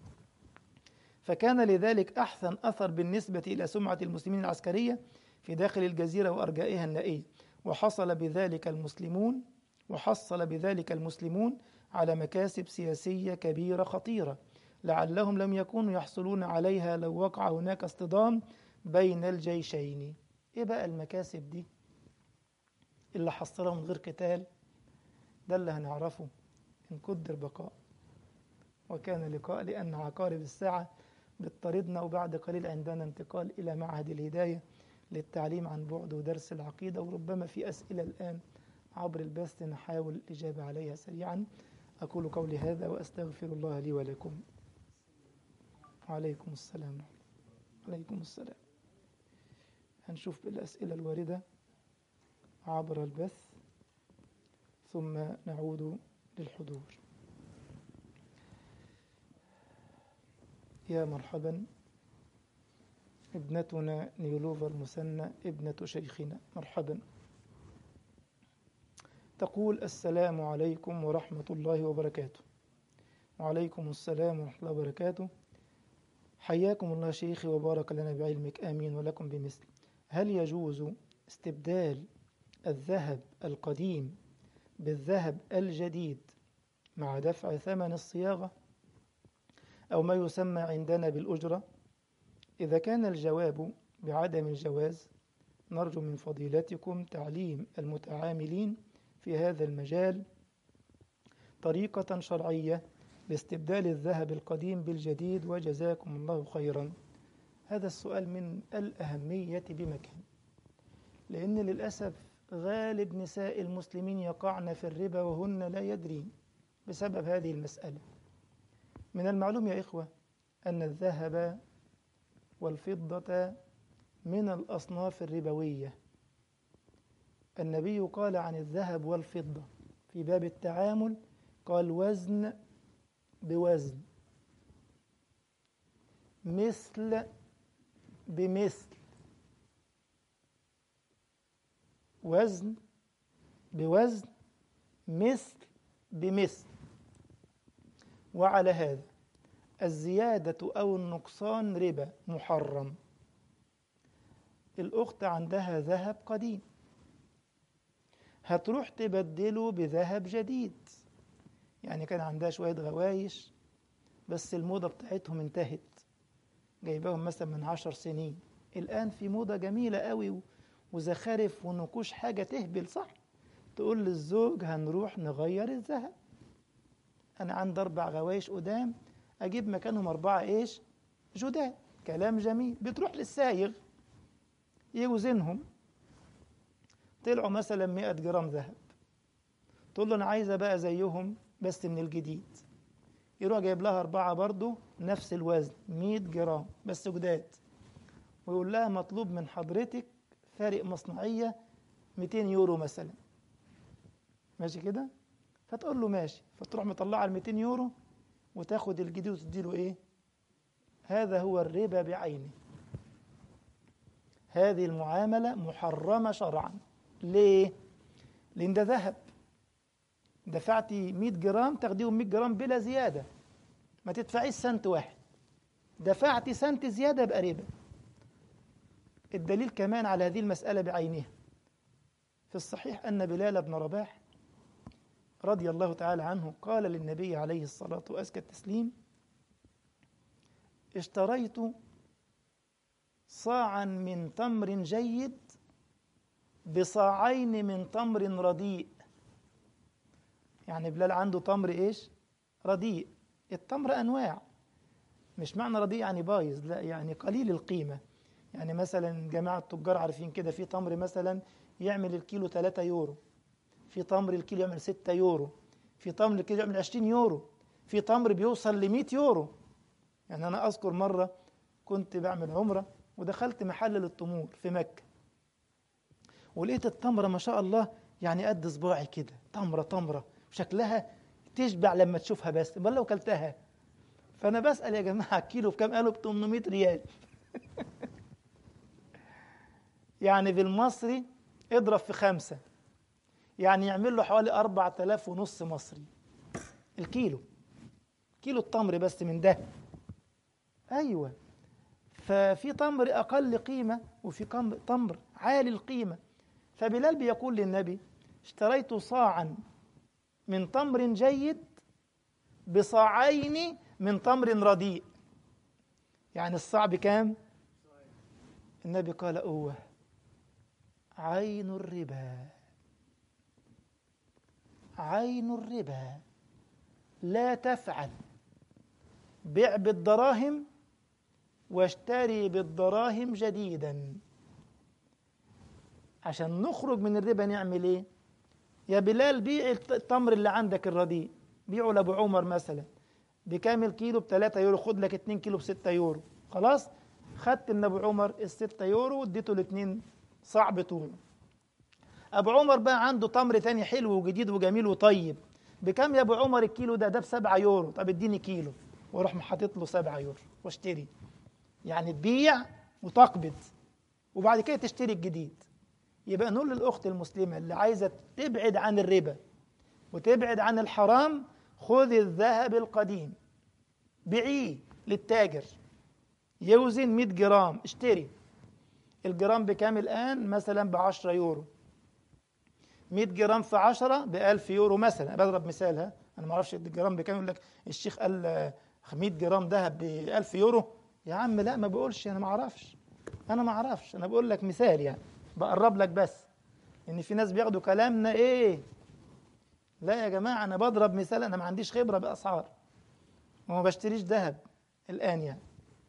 فكان لذلك أحسن أثر بالنسبة إلى سمعة المسلمين العسكرية في داخل الجزيرة وأرجائها النائية وحصل بذلك المسلمون وحصل بذلك المسلمون على مكاسب سياسية كبيرة خطيرة لعلهم لم يكونوا يحصلون عليها لو وقع هناك اصطدام بين الجيشين ايه بقى المكاسب دي اللي حصلها من غير قتال ده اللي هنعرفه إن قدر بقاء وكان لقاء لأن عقارب الساعة بتطاردنا وبعد قليل عندنا انتقال إلى معهد الهداية للتعليم عن بعد ودرس العقيدة وربما في أسئلة الآن عبر البث نحاول الإجابة عليها سريعا أقول قولي هذا وأستغفر الله لي ولكم وعليكم السلام عليكم السلام هنشوف بالأسئلة الواردة عبر البث ثم نعود للحضور يا مرحبا ابنتنا نيولوفا المثنى ابنة شيخنا مرحبا تقول السلام عليكم ورحمة الله وبركاته وعليكم السلام ورحمة الله وبركاته حياكم الله شيخي وبارك لنا بعلمك آمين ولكم بمثل هل يجوز استبدال الذهب القديم بالذهب الجديد مع دفع ثمن الصياغة أو ما يسمى عندنا بالأجرة إذا كان الجواب بعدم الجواز نرجو من فضيلتكم تعليم المتعاملين في هذا المجال طريقة شرعية لاستبدال الذهب القديم بالجديد وجزاكم الله خيرا هذا السؤال من الأهمية بمكان لأن للأسف غالب نساء المسلمين يقعن في الربا وهن لا يدرين بسبب هذه المسألة من المعلوم يا إخوة أن الذهب والفضة من الأصناف الربوية النبي قال عن الذهب والفضة في باب التعامل قال وزن بوزن مثل بمثل وزن بوزن مثل بمثل وعلى هذا الزيادة أو النقصان ربا محرم الأخت عندها ذهب قديم هتروح تبدله بذهب جديد يعني كان عندها شوية غوايش بس الموضة بتاعتهم انتهت جايباهم مثلا من عشر سنين الآن في موضة جميلة قوي وزخارف ونقوش حاجة تهبل صح تقول للزوج هنروح نغير الذهب أنا عندي أربع غوايش قدام أجيب مكانهم أربعة إيش جداد كلام جميل بتروح للسايغ يوزنهم طلعوا مثلا 100 جرام ذهب تقول له أنا عايزة بقى زيهم بس من الجديد يروح جايب لها أربعة برضو نفس الوزن 100 جرام بس جداد ويقول لها مطلوب من حضرتك فارق مصنعية 200 يورو مثلا ماشي كده فتقول له ماشي فتروح مطلعه ال 200 يورو وتاخد الجديد وتدي له ايه هذا هو الربا بعينه هذه المعاملة محرمة شرعا ليه لأن ده ذهب دفعتي 100 جرام تاخديهم 100 جرام بلا زيادة ما تدفعيش سنت واحد دفعتي سنت زيادة يبقى ربا الدليل كمان على هذه المسألة بعينها في الصحيح أن بلال بن رباح رضي الله تعالى عنه قال للنبي عليه الصلاة وأزكى التسليم اشتريت صاعا من تمر جيد بصاعين من تمر رديء يعني بلال عنده تمر ايش رديء التمر انواع مش معنى رديء يعني بايظ لا يعني قليل القيمه يعني مثلا جماعه التجار عارفين كده في تمر مثلا يعمل الكيلو 3 يورو في تمر الكيلو يعمل 6 يورو في تمر الكيلو يعمل 20 يورو في تمر بيوصل ل 100 يورو يعني انا اذكر مره كنت بعمل عمره ودخلت محل للتمور في مكه ولقيت التمره ما شاء الله يعني قد صباعي كده تمره تمره شكلها تشبع لما تشوفها بس امال لو كلتها فانا بسال يا جماعه الكيلو بكام قالوا ب 800 ريال يعني بالمصري اضرب في خمسة يعني يعمل له حوالي 4000 ونص مصري الكيلو كيلو التمر بس من ده ايوه ففي تمر اقل قيمه وفي تمر عالي القيمه فبلال بيقول للنبي اشتريت صاعا من تمر جيد بصاعين من تمر رديء يعني الصاع بكام النبي قال اوه عين الربا عين الربا لا تفعل بع بالدراهم واشتري بالدراهم جديدا عشان نخرج من الربا نعمل ايه يا بلال بيع التمر اللي عندك الرديء بيعه لابو عمر مثلا بكام الكيلو ب 3 يورو خد لك 2 كيلو ب 6 يورو خلاص خدت من ابو عمر ال 6 يورو واديته الاثنين صاع بطوله ابو عمر بقى عنده تمر تاني حلو وجديد وجميل وطيب بكام يا ابو عمر الكيلو ده ده ب 7 يورو طب اديني كيلو واروح حاطط له 7 يورو واشتري يعني تبيع وتقبض وبعد كده تشتري الجديد يبقى نقول للاخت المسلمه اللي عايزه تبعد عن الربا وتبعد عن الحرام خذ الذهب القديم بيعيه للتاجر يوزن 100 جرام اشتري الجرام بكام الآن مثلا ب 10 يورو 100 جرام في 10 ب 1000 يورو مثلا بضرب مثال ها انا ما اعرفش الجرام بكام يقول لك الشيخ قال 100 جرام ذهب ب 1000 يورو يا عم لا ما بقولش انا ما اعرفش انا ما اعرفش انا بقول لك مثال يعني بقرب لك بس ان في ناس بياخدوا كلامنا ايه لا يا جماعه انا بضرب مثال انا ما عنديش خبره باسعار وما بشتريش ذهب الان يعني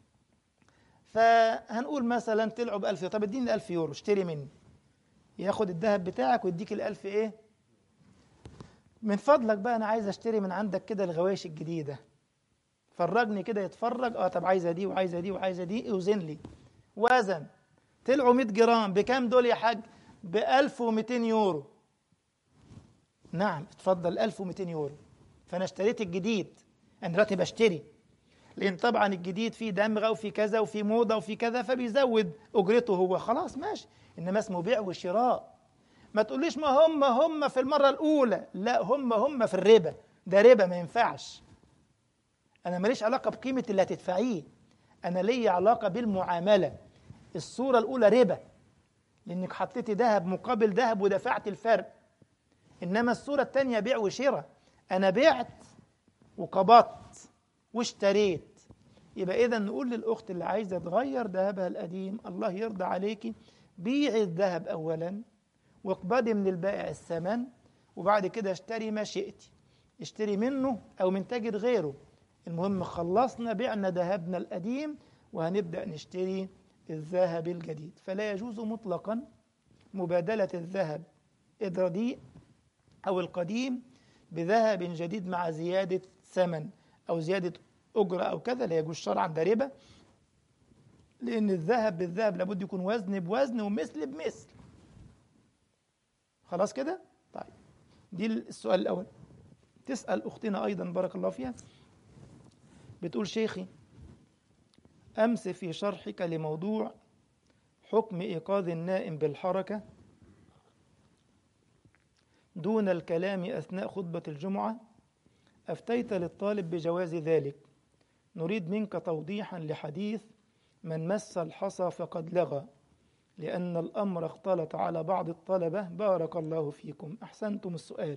فهنقول مثلا طلعوا ب 1000 طب اديني 1000 يورو اشتري مني ياخد الذهب بتاعك ويديك ال 1000 ايه من فضلك بقى انا عايز اشتري من عندك كده الغوايش الجديده فرجني كده يتفرج اه طب عايزه دي وعايزه دي وعايزه دي اوزن لي وزن طلعوا 100 جرام بكام دول يا حاج ب 1200 يورو نعم اتفضل 1200 يورو فانا اشتريت الجديد انا دلوقتي بشتري لان طبعا الجديد فيه دمغه وفي كذا وفي موضه وفي كذا فبيزود اجرته هو خلاص ماشي انما اسمه بيع وشراء ما تقوليش ما هم هم في المره الاولى لا هم هم في الربا ده ربا ما ينفعش انا ماليش علاقه بقيمه اللي هتدفعيه انا ليا علاقه بالمعامله الصوره الاولى ربا لانك حطيتي ذهب مقابل ذهب ودفعت الفرق انما الصوره الثانيه بيع وشراء انا بعت وقبضت واشتريت يبقى اذا نقول للاخت اللي عايزه تغير ذهبها القديم الله يرضى عليكي بيعي الذهب اولا واقبضي من البائع الثمن وبعد كده اشتري ما شئتي اشتري منه او من تاجر غيره المهم خلصنا بعنا ذهبنا القديم وهنبدا نشتري الذهب الجديد فلا يجوز مطلقا مبادله الذهب الرديء او القديم بذهب جديد مع زياده ثمن او زياده اجره او كذا لا يجوز شرعا ده ربا لان الذهب بالذهب لابد يكون وزن بوزن ومثل بمثل خلاص كده طيب دي السؤال الاول تسال اختنا ايضا بارك الله فيها بتقول شيخي امس في شرحك لموضوع حكم ايقاظ النائم بالحركه دون الكلام اثناء خطبه الجمعه افتيت للطالب بجواز ذلك نريد منك توضيحا لحديث من مس الحصى فقد لغى لأن الأمر اختلط على بعض الطلبة بارك الله فيكم أحسنتم السؤال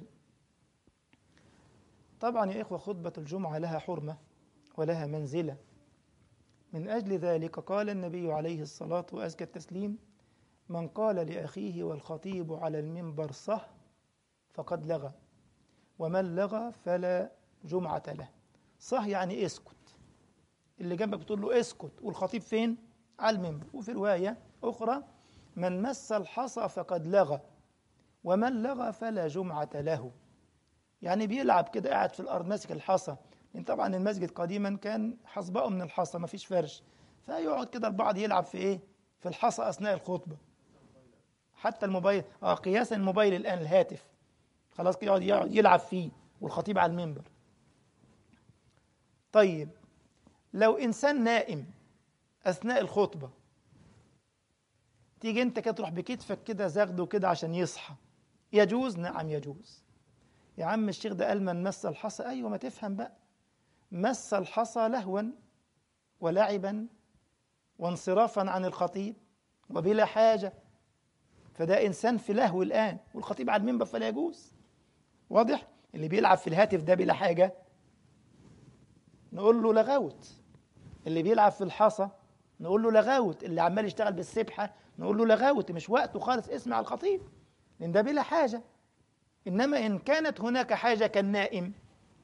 طبعا يا إخوة خطبة الجمعة لها حرمة ولها منزلة من أجل ذلك قال النبي عليه الصلاة وأزكى التسليم من قال لأخيه والخطيب على المنبر صح فقد لغى ومن لغى فلا جمعة له صح يعني اسكت اللي جنبك بتقول له اسكت والخطيب فين على المنبر وفي رواية أخرى من مس الحصى فقد لغى ومن لغى فلا جمعة له يعني بيلعب كده قاعد في الأرض ماسك الحصى لأن طبعا المسجد قديما كان حصباء من الحصى ما فيش فرش فيقعد كده البعض يلعب في إيه في الحصى أثناء الخطبة حتى الموبايل اه قياسا الموبايل الآن الهاتف خلاص كده يقعد يلعب فيه والخطيب على المنبر طيب لو إنسان نائم أثناء الخطبة تيجي أنت كده تروح بكتفك كده زغده كده عشان يصحى يجوز نعم يجوز يا عم الشيخ ده قال من مس الحصى أيوة ما تفهم بقى مس الحصى لهوا ولعبا وانصرافا عن الخطيب وبلا حاجة فده إنسان في لهو الآن والخطيب على المنبر فلا يجوز واضح اللي بيلعب في الهاتف ده بلا حاجة نقول له لغوت اللي بيلعب في الحصى نقول له لغوت اللي عمال يشتغل بالسبحة نقول له لغوت مش وقته خالص اسمع الخطيب لأن ده بلا حاجة إنما إن كانت هناك حاجة كالنائم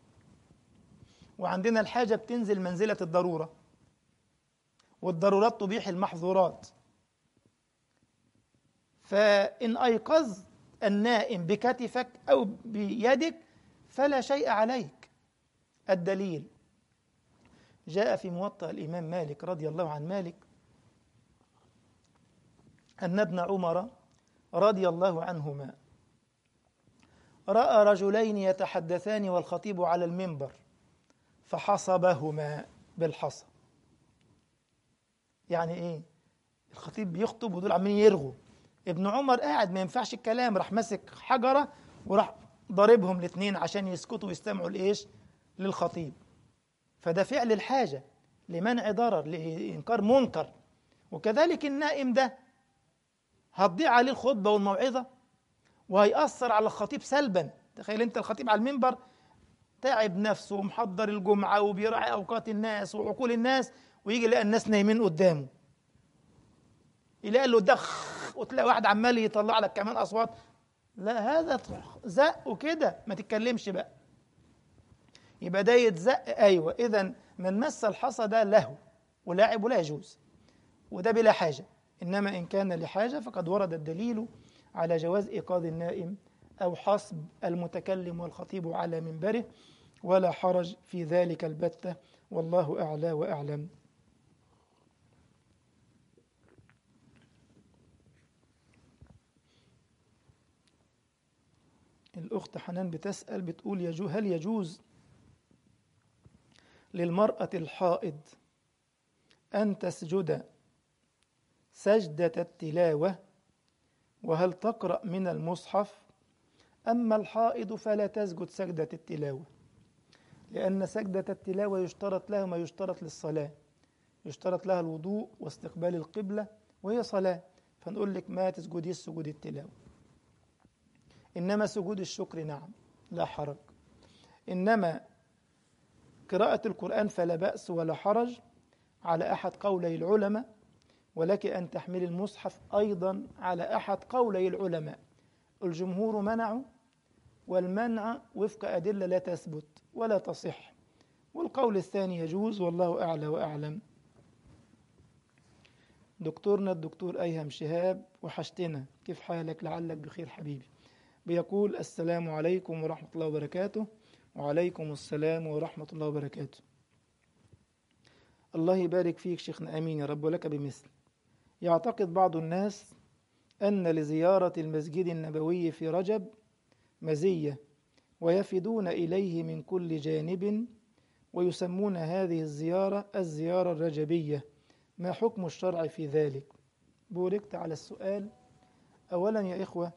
وعندنا الحاجة بتنزل منزلة الضرورة والضرورات تبيح المحظورات فإن أيقظ النائم بكتفك أو بيدك فلا شيء عليك الدليل جاء في موطأ الإمام مالك رضي الله عن مالك أن ابن عمر رضي الله عنهما رأى رجلين يتحدثان والخطيب على المنبر فحصبهما بالحصى يعني ايه الخطيب بيخطب ودول عمالين يرغوا ابن عمر قاعد ما ينفعش الكلام راح ماسك حجره وراح ضاربهم الاثنين عشان يسكتوا ويستمعوا لايش للخطيب فده فعل الحاجه لمنع ضرر لانكار منكر وكذلك النائم ده هتضيع عليه الخطبه والموعظه وهيأثر على الخطيب سلبا تخيل انت الخطيب على المنبر تعب نفسه ومحضر الجمعه وبيراعي اوقات الناس وعقول الناس ويجي يلاقي الناس نايمين قدامه يلاقي له دخ وتلاقي واحد عمال يطلع لك كمان اصوات لا هذا زق وكده ما تتكلمش بقى يبقى ده يتزق ايوه اذا من مس الحصى ده له ولاعب ولا يجوز وده بلا حاجه انما ان كان لحاجه فقد ورد الدليل على جواز ايقاظ النائم او حسب المتكلم والخطيب على منبره ولا حرج في ذلك البته والله اعلى واعلم الأخت حنان بتسأل بتقول يجو هل يجوز للمرأة الحائض أن تسجد سجدة التلاوة وهل تقرأ من المصحف أما الحائض فلا تسجد سجدة التلاوة لأن سجدة التلاوة يشترط لها ما يشترط للصلاة يشترط لها الوضوء واستقبال القبلة وهي صلاة فنقول لك ما تسجدي سجود التلاوة إنما سجود الشكر نعم لا حرج إنما قراءة القرآن فلا بأس ولا حرج على أحد قولي العلماء ولك أن تحمل المصحف أيضا على أحد قولي العلماء الجمهور منعوا والمنع وفق أدلة لا تثبت ولا تصح والقول الثاني يجوز والله أعلى وأعلم دكتورنا الدكتور أيهم شهاب وحشتنا كيف حالك لعلك بخير حبيبي بيقول السلام عليكم ورحمة الله وبركاته وعليكم السلام ورحمة الله وبركاته الله يبارك فيك شيخنا أمين يا رب ولك بمثل يعتقد بعض الناس أن لزيارة المسجد النبوي في رجب مزية ويفدون إليه من كل جانب ويسمون هذه الزيارة الزيارة الرجبية ما حكم الشرع في ذلك بوركت على السؤال أولا يا إخوة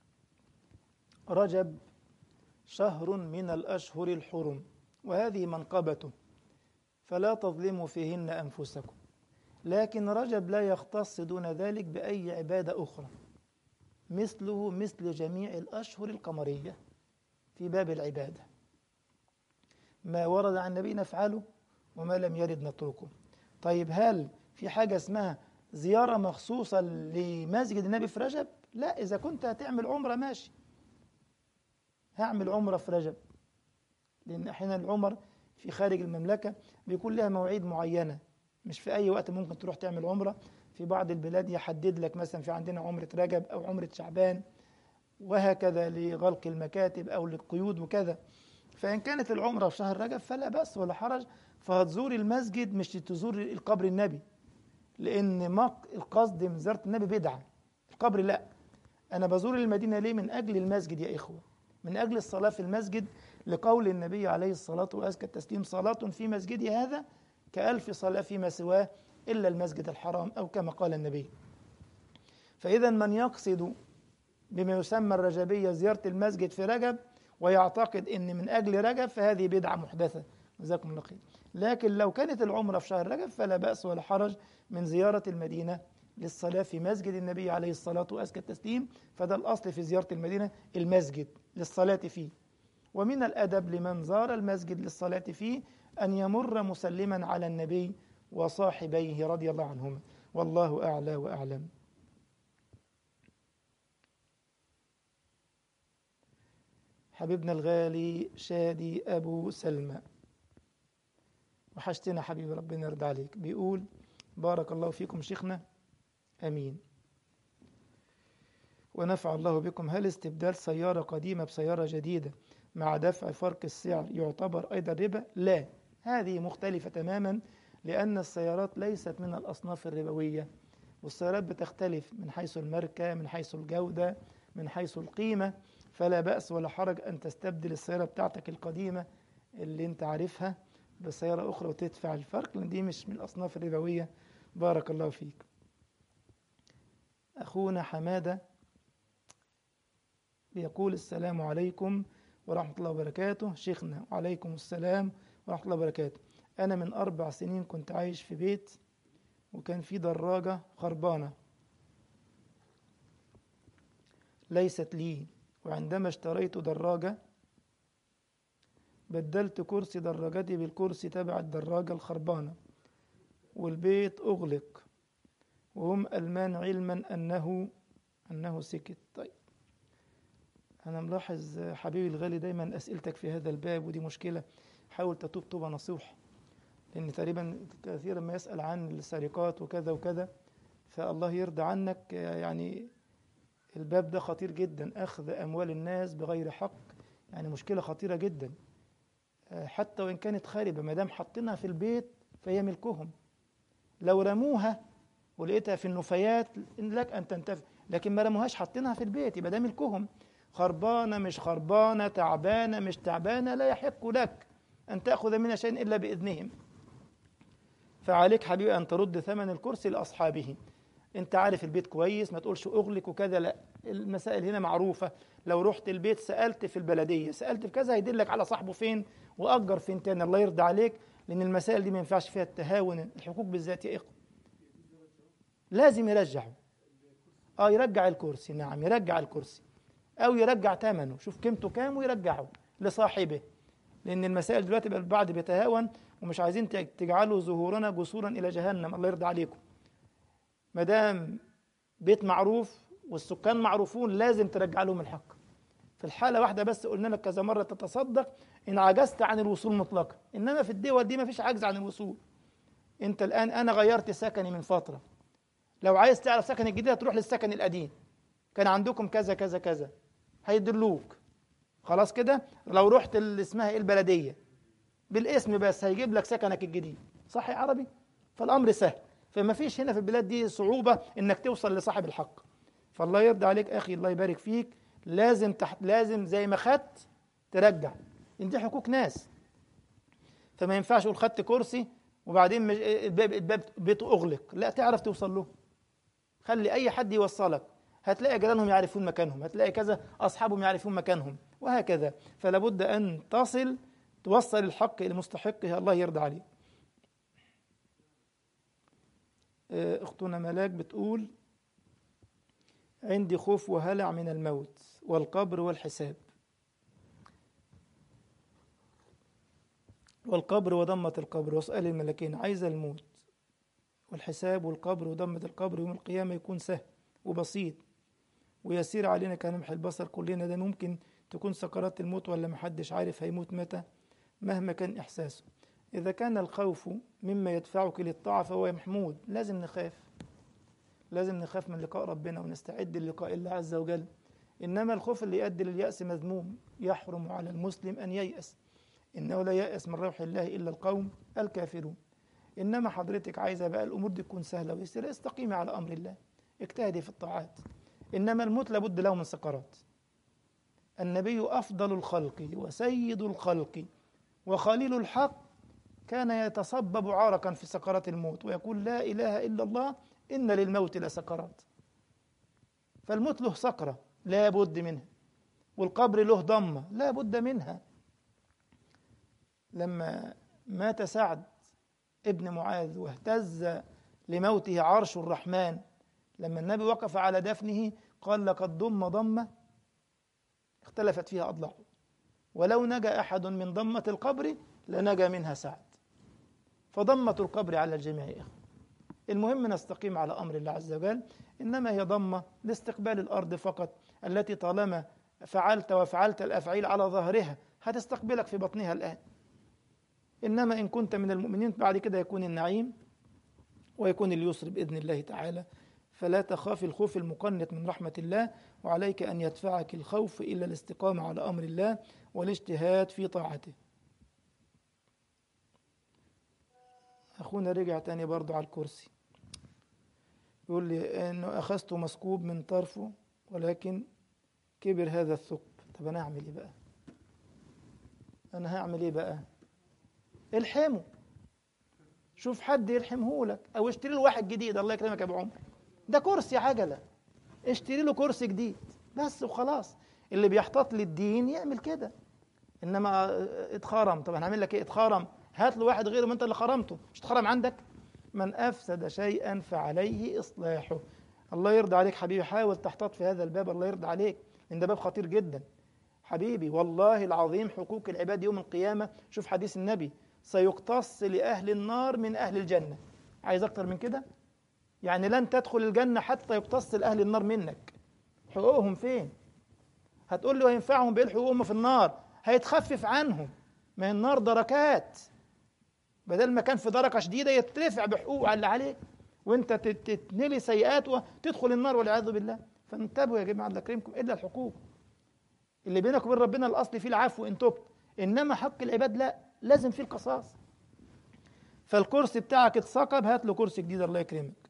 رجب شهر من الأشهر الحرم وهذه منقبته فلا تظلموا فيهن أنفسكم لكن رجب لا يختص دون ذلك بأي عبادة أخرى مثله مثل جميع الأشهر القمرية في باب العبادة ما ورد عن النبي نفعله وما لم يرد نتركه طيب هل في حاجة اسمها زيارة مخصوصة لمسجد النبي في رجب لا إذا كنت هتعمل عمرة ماشي هعمل عمرة في رجب لأن أحيانا العمر في خارج المملكة بيكون لها مواعيد معينة مش في أي وقت ممكن تروح تعمل عمرة في بعض البلاد يحدد لك مثلا في عندنا عمرة رجب أو عمرة شعبان وهكذا لغلق المكاتب أو للقيود وكذا فإن كانت العمرة في شهر رجب فلا بأس ولا حرج فهتزور المسجد مش تزور القبر النبي لأن ما القصد من زيارة النبي بدعة القبر لا أنا بزور المدينة ليه من أجل المسجد يا إخوة من أجل الصلاة في المسجد لقول النبي عليه الصلاة وأزكى التسليم صلاة في مسجدي هذا كألف صلاة فيما سواه إلا المسجد الحرام أو كما قال النبي فإذا من يقصد بما يسمى الرجبية زيارة المسجد في رجب ويعتقد أن من أجل رجب فهذه بدعة محدثة جزاكم الله خير لكن لو كانت العمرة في شهر رجب فلا بأس ولا حرج من زيارة المدينة للصلاة في مسجد النبي عليه الصلاة وأزكى التسليم فده الأصل في زيارة المدينة المسجد للصلاة فيه ومن الأدب لمن زار المسجد للصلاة فيه أن يمر مسلما على النبي وصاحبيه رضي الله عنهما والله أعلى وأعلم حبيبنا الغالي شادي أبو سلمى وحشتنا حبيبي ربنا يرضى عليك بيقول بارك الله فيكم شيخنا أمين ونفع الله بكم هل استبدال سيارة قديمة بسيارة جديدة مع دفع فرق السعر يعتبر أيضا ربا؟ لا هذه مختلفة تماما لأن السيارات ليست من الأصناف الربوية والسيارات بتختلف من حيث الماركة من حيث الجودة من حيث القيمة فلا بأس ولا حرج أن تستبدل السيارة بتاعتك القديمة اللي انت عارفها بسيارة أخرى وتدفع الفرق لأن دي مش من الأصناف الربوية بارك الله فيك أخونا حمادة بيقول السلام عليكم ورحمة الله وبركاته شيخنا وعليكم السلام ورحمة الله وبركاته أنا من أربع سنين كنت عايش في بيت وكان في دراجة خربانة ليست لي وعندما اشتريت دراجة بدلت كرسي دراجتي بالكرسي تبع الدراجة الخربانة والبيت أغلق وهم ألمان علما أنه أنه سكت طيب أنا ملاحظ حبيبي الغالي دايما أسئلتك في هذا الباب ودي مشكلة حاول تتوب توبة نصوح لأن تقريبا كثيرا ما يسأل عن السرقات وكذا وكذا فالله يرضى عنك يعني الباب ده خطير جدا أخذ أموال الناس بغير حق يعني مشكلة خطيرة جدا حتى وإن كانت خاربة ما دام حاطينها في البيت فهي ملكهم لو رموها ولقيتها في النفايات لك أن تنتفع لكن ما رموهاش حاطينها في البيت يبقى ده ملكهم خربانة مش خربانة تعبانة مش تعبانة لا يحق لك أن تأخذ منها شيء إلا بإذنهم فعليك حبيبي أن ترد ثمن الكرسي لأصحابه أنت عارف البيت كويس ما تقولش أغلق وكذا لا المسائل هنا معروفة لو رحت البيت سألت في البلدية سألت في كذا هيدلك على صاحبه فين وأجر فين تاني الله يرضى عليك لأن المسائل دي ما ينفعش فيها التهاون الحقوق بالذات يا إخوة لازم يرجعه اه يرجع الكرسي نعم يرجع الكرسي او يرجع ثمنه شوف قيمته كام ويرجعه لصاحبه لان المسائل دلوقتي بقى البعض بيتهاون ومش عايزين تجعلوا ظهورنا جسورا الى جهنم الله يرضى عليكم ما دام بيت معروف والسكان معروفون لازم ترجع لهم الحق في الحاله واحده بس قلنا لك كذا مره تتصدق ان عجزت عن الوصول مطلقا انما في الدول دي ما فيش عجز عن الوصول انت الان انا غيرت سكني من فتره لو عايز تعرف سكن الجديد هتروح للسكن القديم كان عندكم كذا كذا كذا هيدلوك خلاص كده لو رحت اللي اسمها ايه البلديه بالاسم بس هيجيب لك سكنك الجديد صح يا عربي فالامر سهل فما فيش هنا في البلاد دي صعوبه انك توصل لصاحب الحق فالله يرضى عليك اخي الله يبارك فيك لازم تحت لازم زي ما خدت ترجع ان دي حقوق ناس فما ينفعش اقول خدت كرسي وبعدين الباب الباب بيته اغلق لا تعرف توصل له خلي اي حد يوصلك هتلاقي جيرانهم يعرفون مكانهم هتلاقي كذا اصحابهم يعرفون مكانهم وهكذا فلا بد ان تصل توصل الحق الى مستحقه الله يرضى عليه اختنا ملاك بتقول عندي خوف وهلع من الموت والقبر والحساب والقبر وضمة القبر وسؤال الملكين عايزة الموت والحساب والقبر وضمة القبر يوم القيامة يكون سهل وبسيط ويسير علينا كلمح البصر كلنا ده ممكن تكون سكرات الموت ولا محدش عارف هيموت متى مهما كان إحساسه إذا كان الخوف مما يدفعك للطاعة فهو محمود لازم نخاف لازم نخاف من لقاء ربنا ونستعد للقاء الله عز وجل إنما الخوف اللي يؤدي لليأس مذموم يحرم على المسلم أن ييأس إنه لا يأس من روح الله إلا القوم الكافرون إنما حضرتك عايزة بقى الأمور دي تكون سهلة ويسيرة استقيمي على أمر الله اجتهدي في الطاعات إنما الموت لابد له من سكرات النبي أفضل الخلق وسيد الخلق وخليل الحق كان يتصبب عرقا في سكرات الموت ويقول لا إله إلا الله إن للموت لسكرات فالموت له سكرة لا بد منها والقبر له ضمة لا بد منها لما مات سعد ابن معاذ واهتز لموته عرش الرحمن لما النبي وقف على دفنه قال لقد ضم ضمة اختلفت فيها أضلاعه ولو نجا أحد من ضمة القبر لنجا منها سعد فضمة القبر على الجميع إخوة المهم نستقيم على أمر الله عز وجل إنما هي ضمة لاستقبال الأرض فقط التي طالما فعلت وفعلت الأفعيل على ظهرها هتستقبلك في بطنها الآن إنما إن كنت من المؤمنين بعد كده يكون النعيم ويكون اليسر بإذن الله تعالى فلا تخاف الخوف المقنط من رحمة الله وعليك أن يدفعك الخوف إلى الاستقامة على أمر الله والاجتهاد في طاعته أخونا رجع تاني برضو على الكرسي يقول لي أنه أخذت مسكوب من طرفه ولكن كبر هذا الثقب طب أنا أعمل إيه بقى أنا هعمل إيه بقى الحمه شوف حد يلحمه لك أو اشتري له واحد جديد الله يكرمك يا أبو عمر ده كرسي عجلة اشتري له كرسي جديد بس وخلاص اللي بيحتاط للدين يعمل كده انما اتخرم طب هنعمل لك ايه اتخرم هات له واحد غيره ما انت اللي خرمته مش اتخرم عندك من افسد شيئا فعليه اصلاحه الله يرضى عليك حبيبي حاول تحتاط في هذا الباب الله يرضى عليك لان ده باب خطير جدا حبيبي والله العظيم حقوق العباد يوم القيامه شوف حديث النبي سيقتص لاهل النار من اهل الجنه عايز اكتر من كده يعني لن تدخل الجنة حتى يقتص لأهل النار منك حقوقهم فين هتقول له هينفعهم بإيه حقوقهم في النار هيتخفف عنهم ما هي النار دركات بدل ما كان في دركة شديدة يترفع بحقوق على اللي عليك وانت تتنلي سيئات وتدخل النار والعياذ بالله فانتبهوا يا جماعة الله يكرمكم إلا الحقوق اللي بينك وبين ربنا الأصل فيه العفو إن تبت إنما حق العباد لا لازم فيه القصاص فالكرسي بتاعك اتثقب هات له كرسي جديد الله يكرمك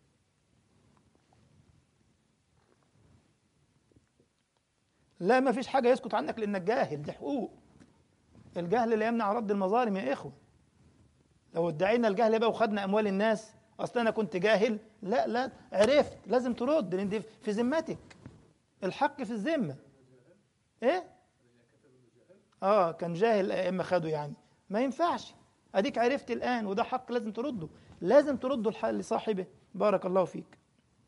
لا ما فيش حاجة يسكت عنك لأنك جاهل دي حقوق الجهل لا يمنع رد المظالم يا إخوة لو ادعينا الجهل بقى وخدنا أموال الناس أصل أنا كنت جاهل لا لا عرفت لازم ترد لأن دي في ذمتك الحق في الذمة إيه؟ آه كان جاهل إما خده يعني ما ينفعش أديك عرفت الآن وده حق لازم ترده لازم ترده الحق لصاحبه بارك الله فيك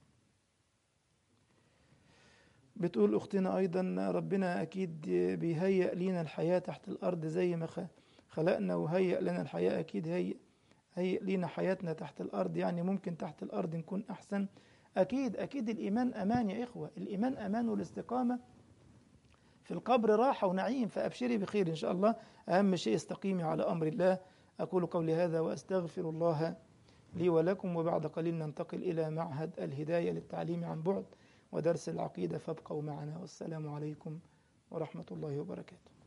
بتقول أختنا أيضا ربنا أكيد بيهيئ لينا الحياة تحت الأرض زي ما خلقنا وهيئ لنا الحياة أكيد هيئ هيئ لينا حياتنا تحت الأرض يعني ممكن تحت الأرض نكون أحسن أكيد أكيد الإيمان أمان يا إخوة الإيمان أمان والاستقامة في القبر راحة ونعيم فأبشري بخير إن شاء الله أهم شيء استقيمي على أمر الله أقول قولي هذا وأستغفر الله لي ولكم وبعد قليل ننتقل إلى معهد الهداية للتعليم عن بعد ودرس العقيدة فابقوا معنا والسلام عليكم ورحمة الله وبركاته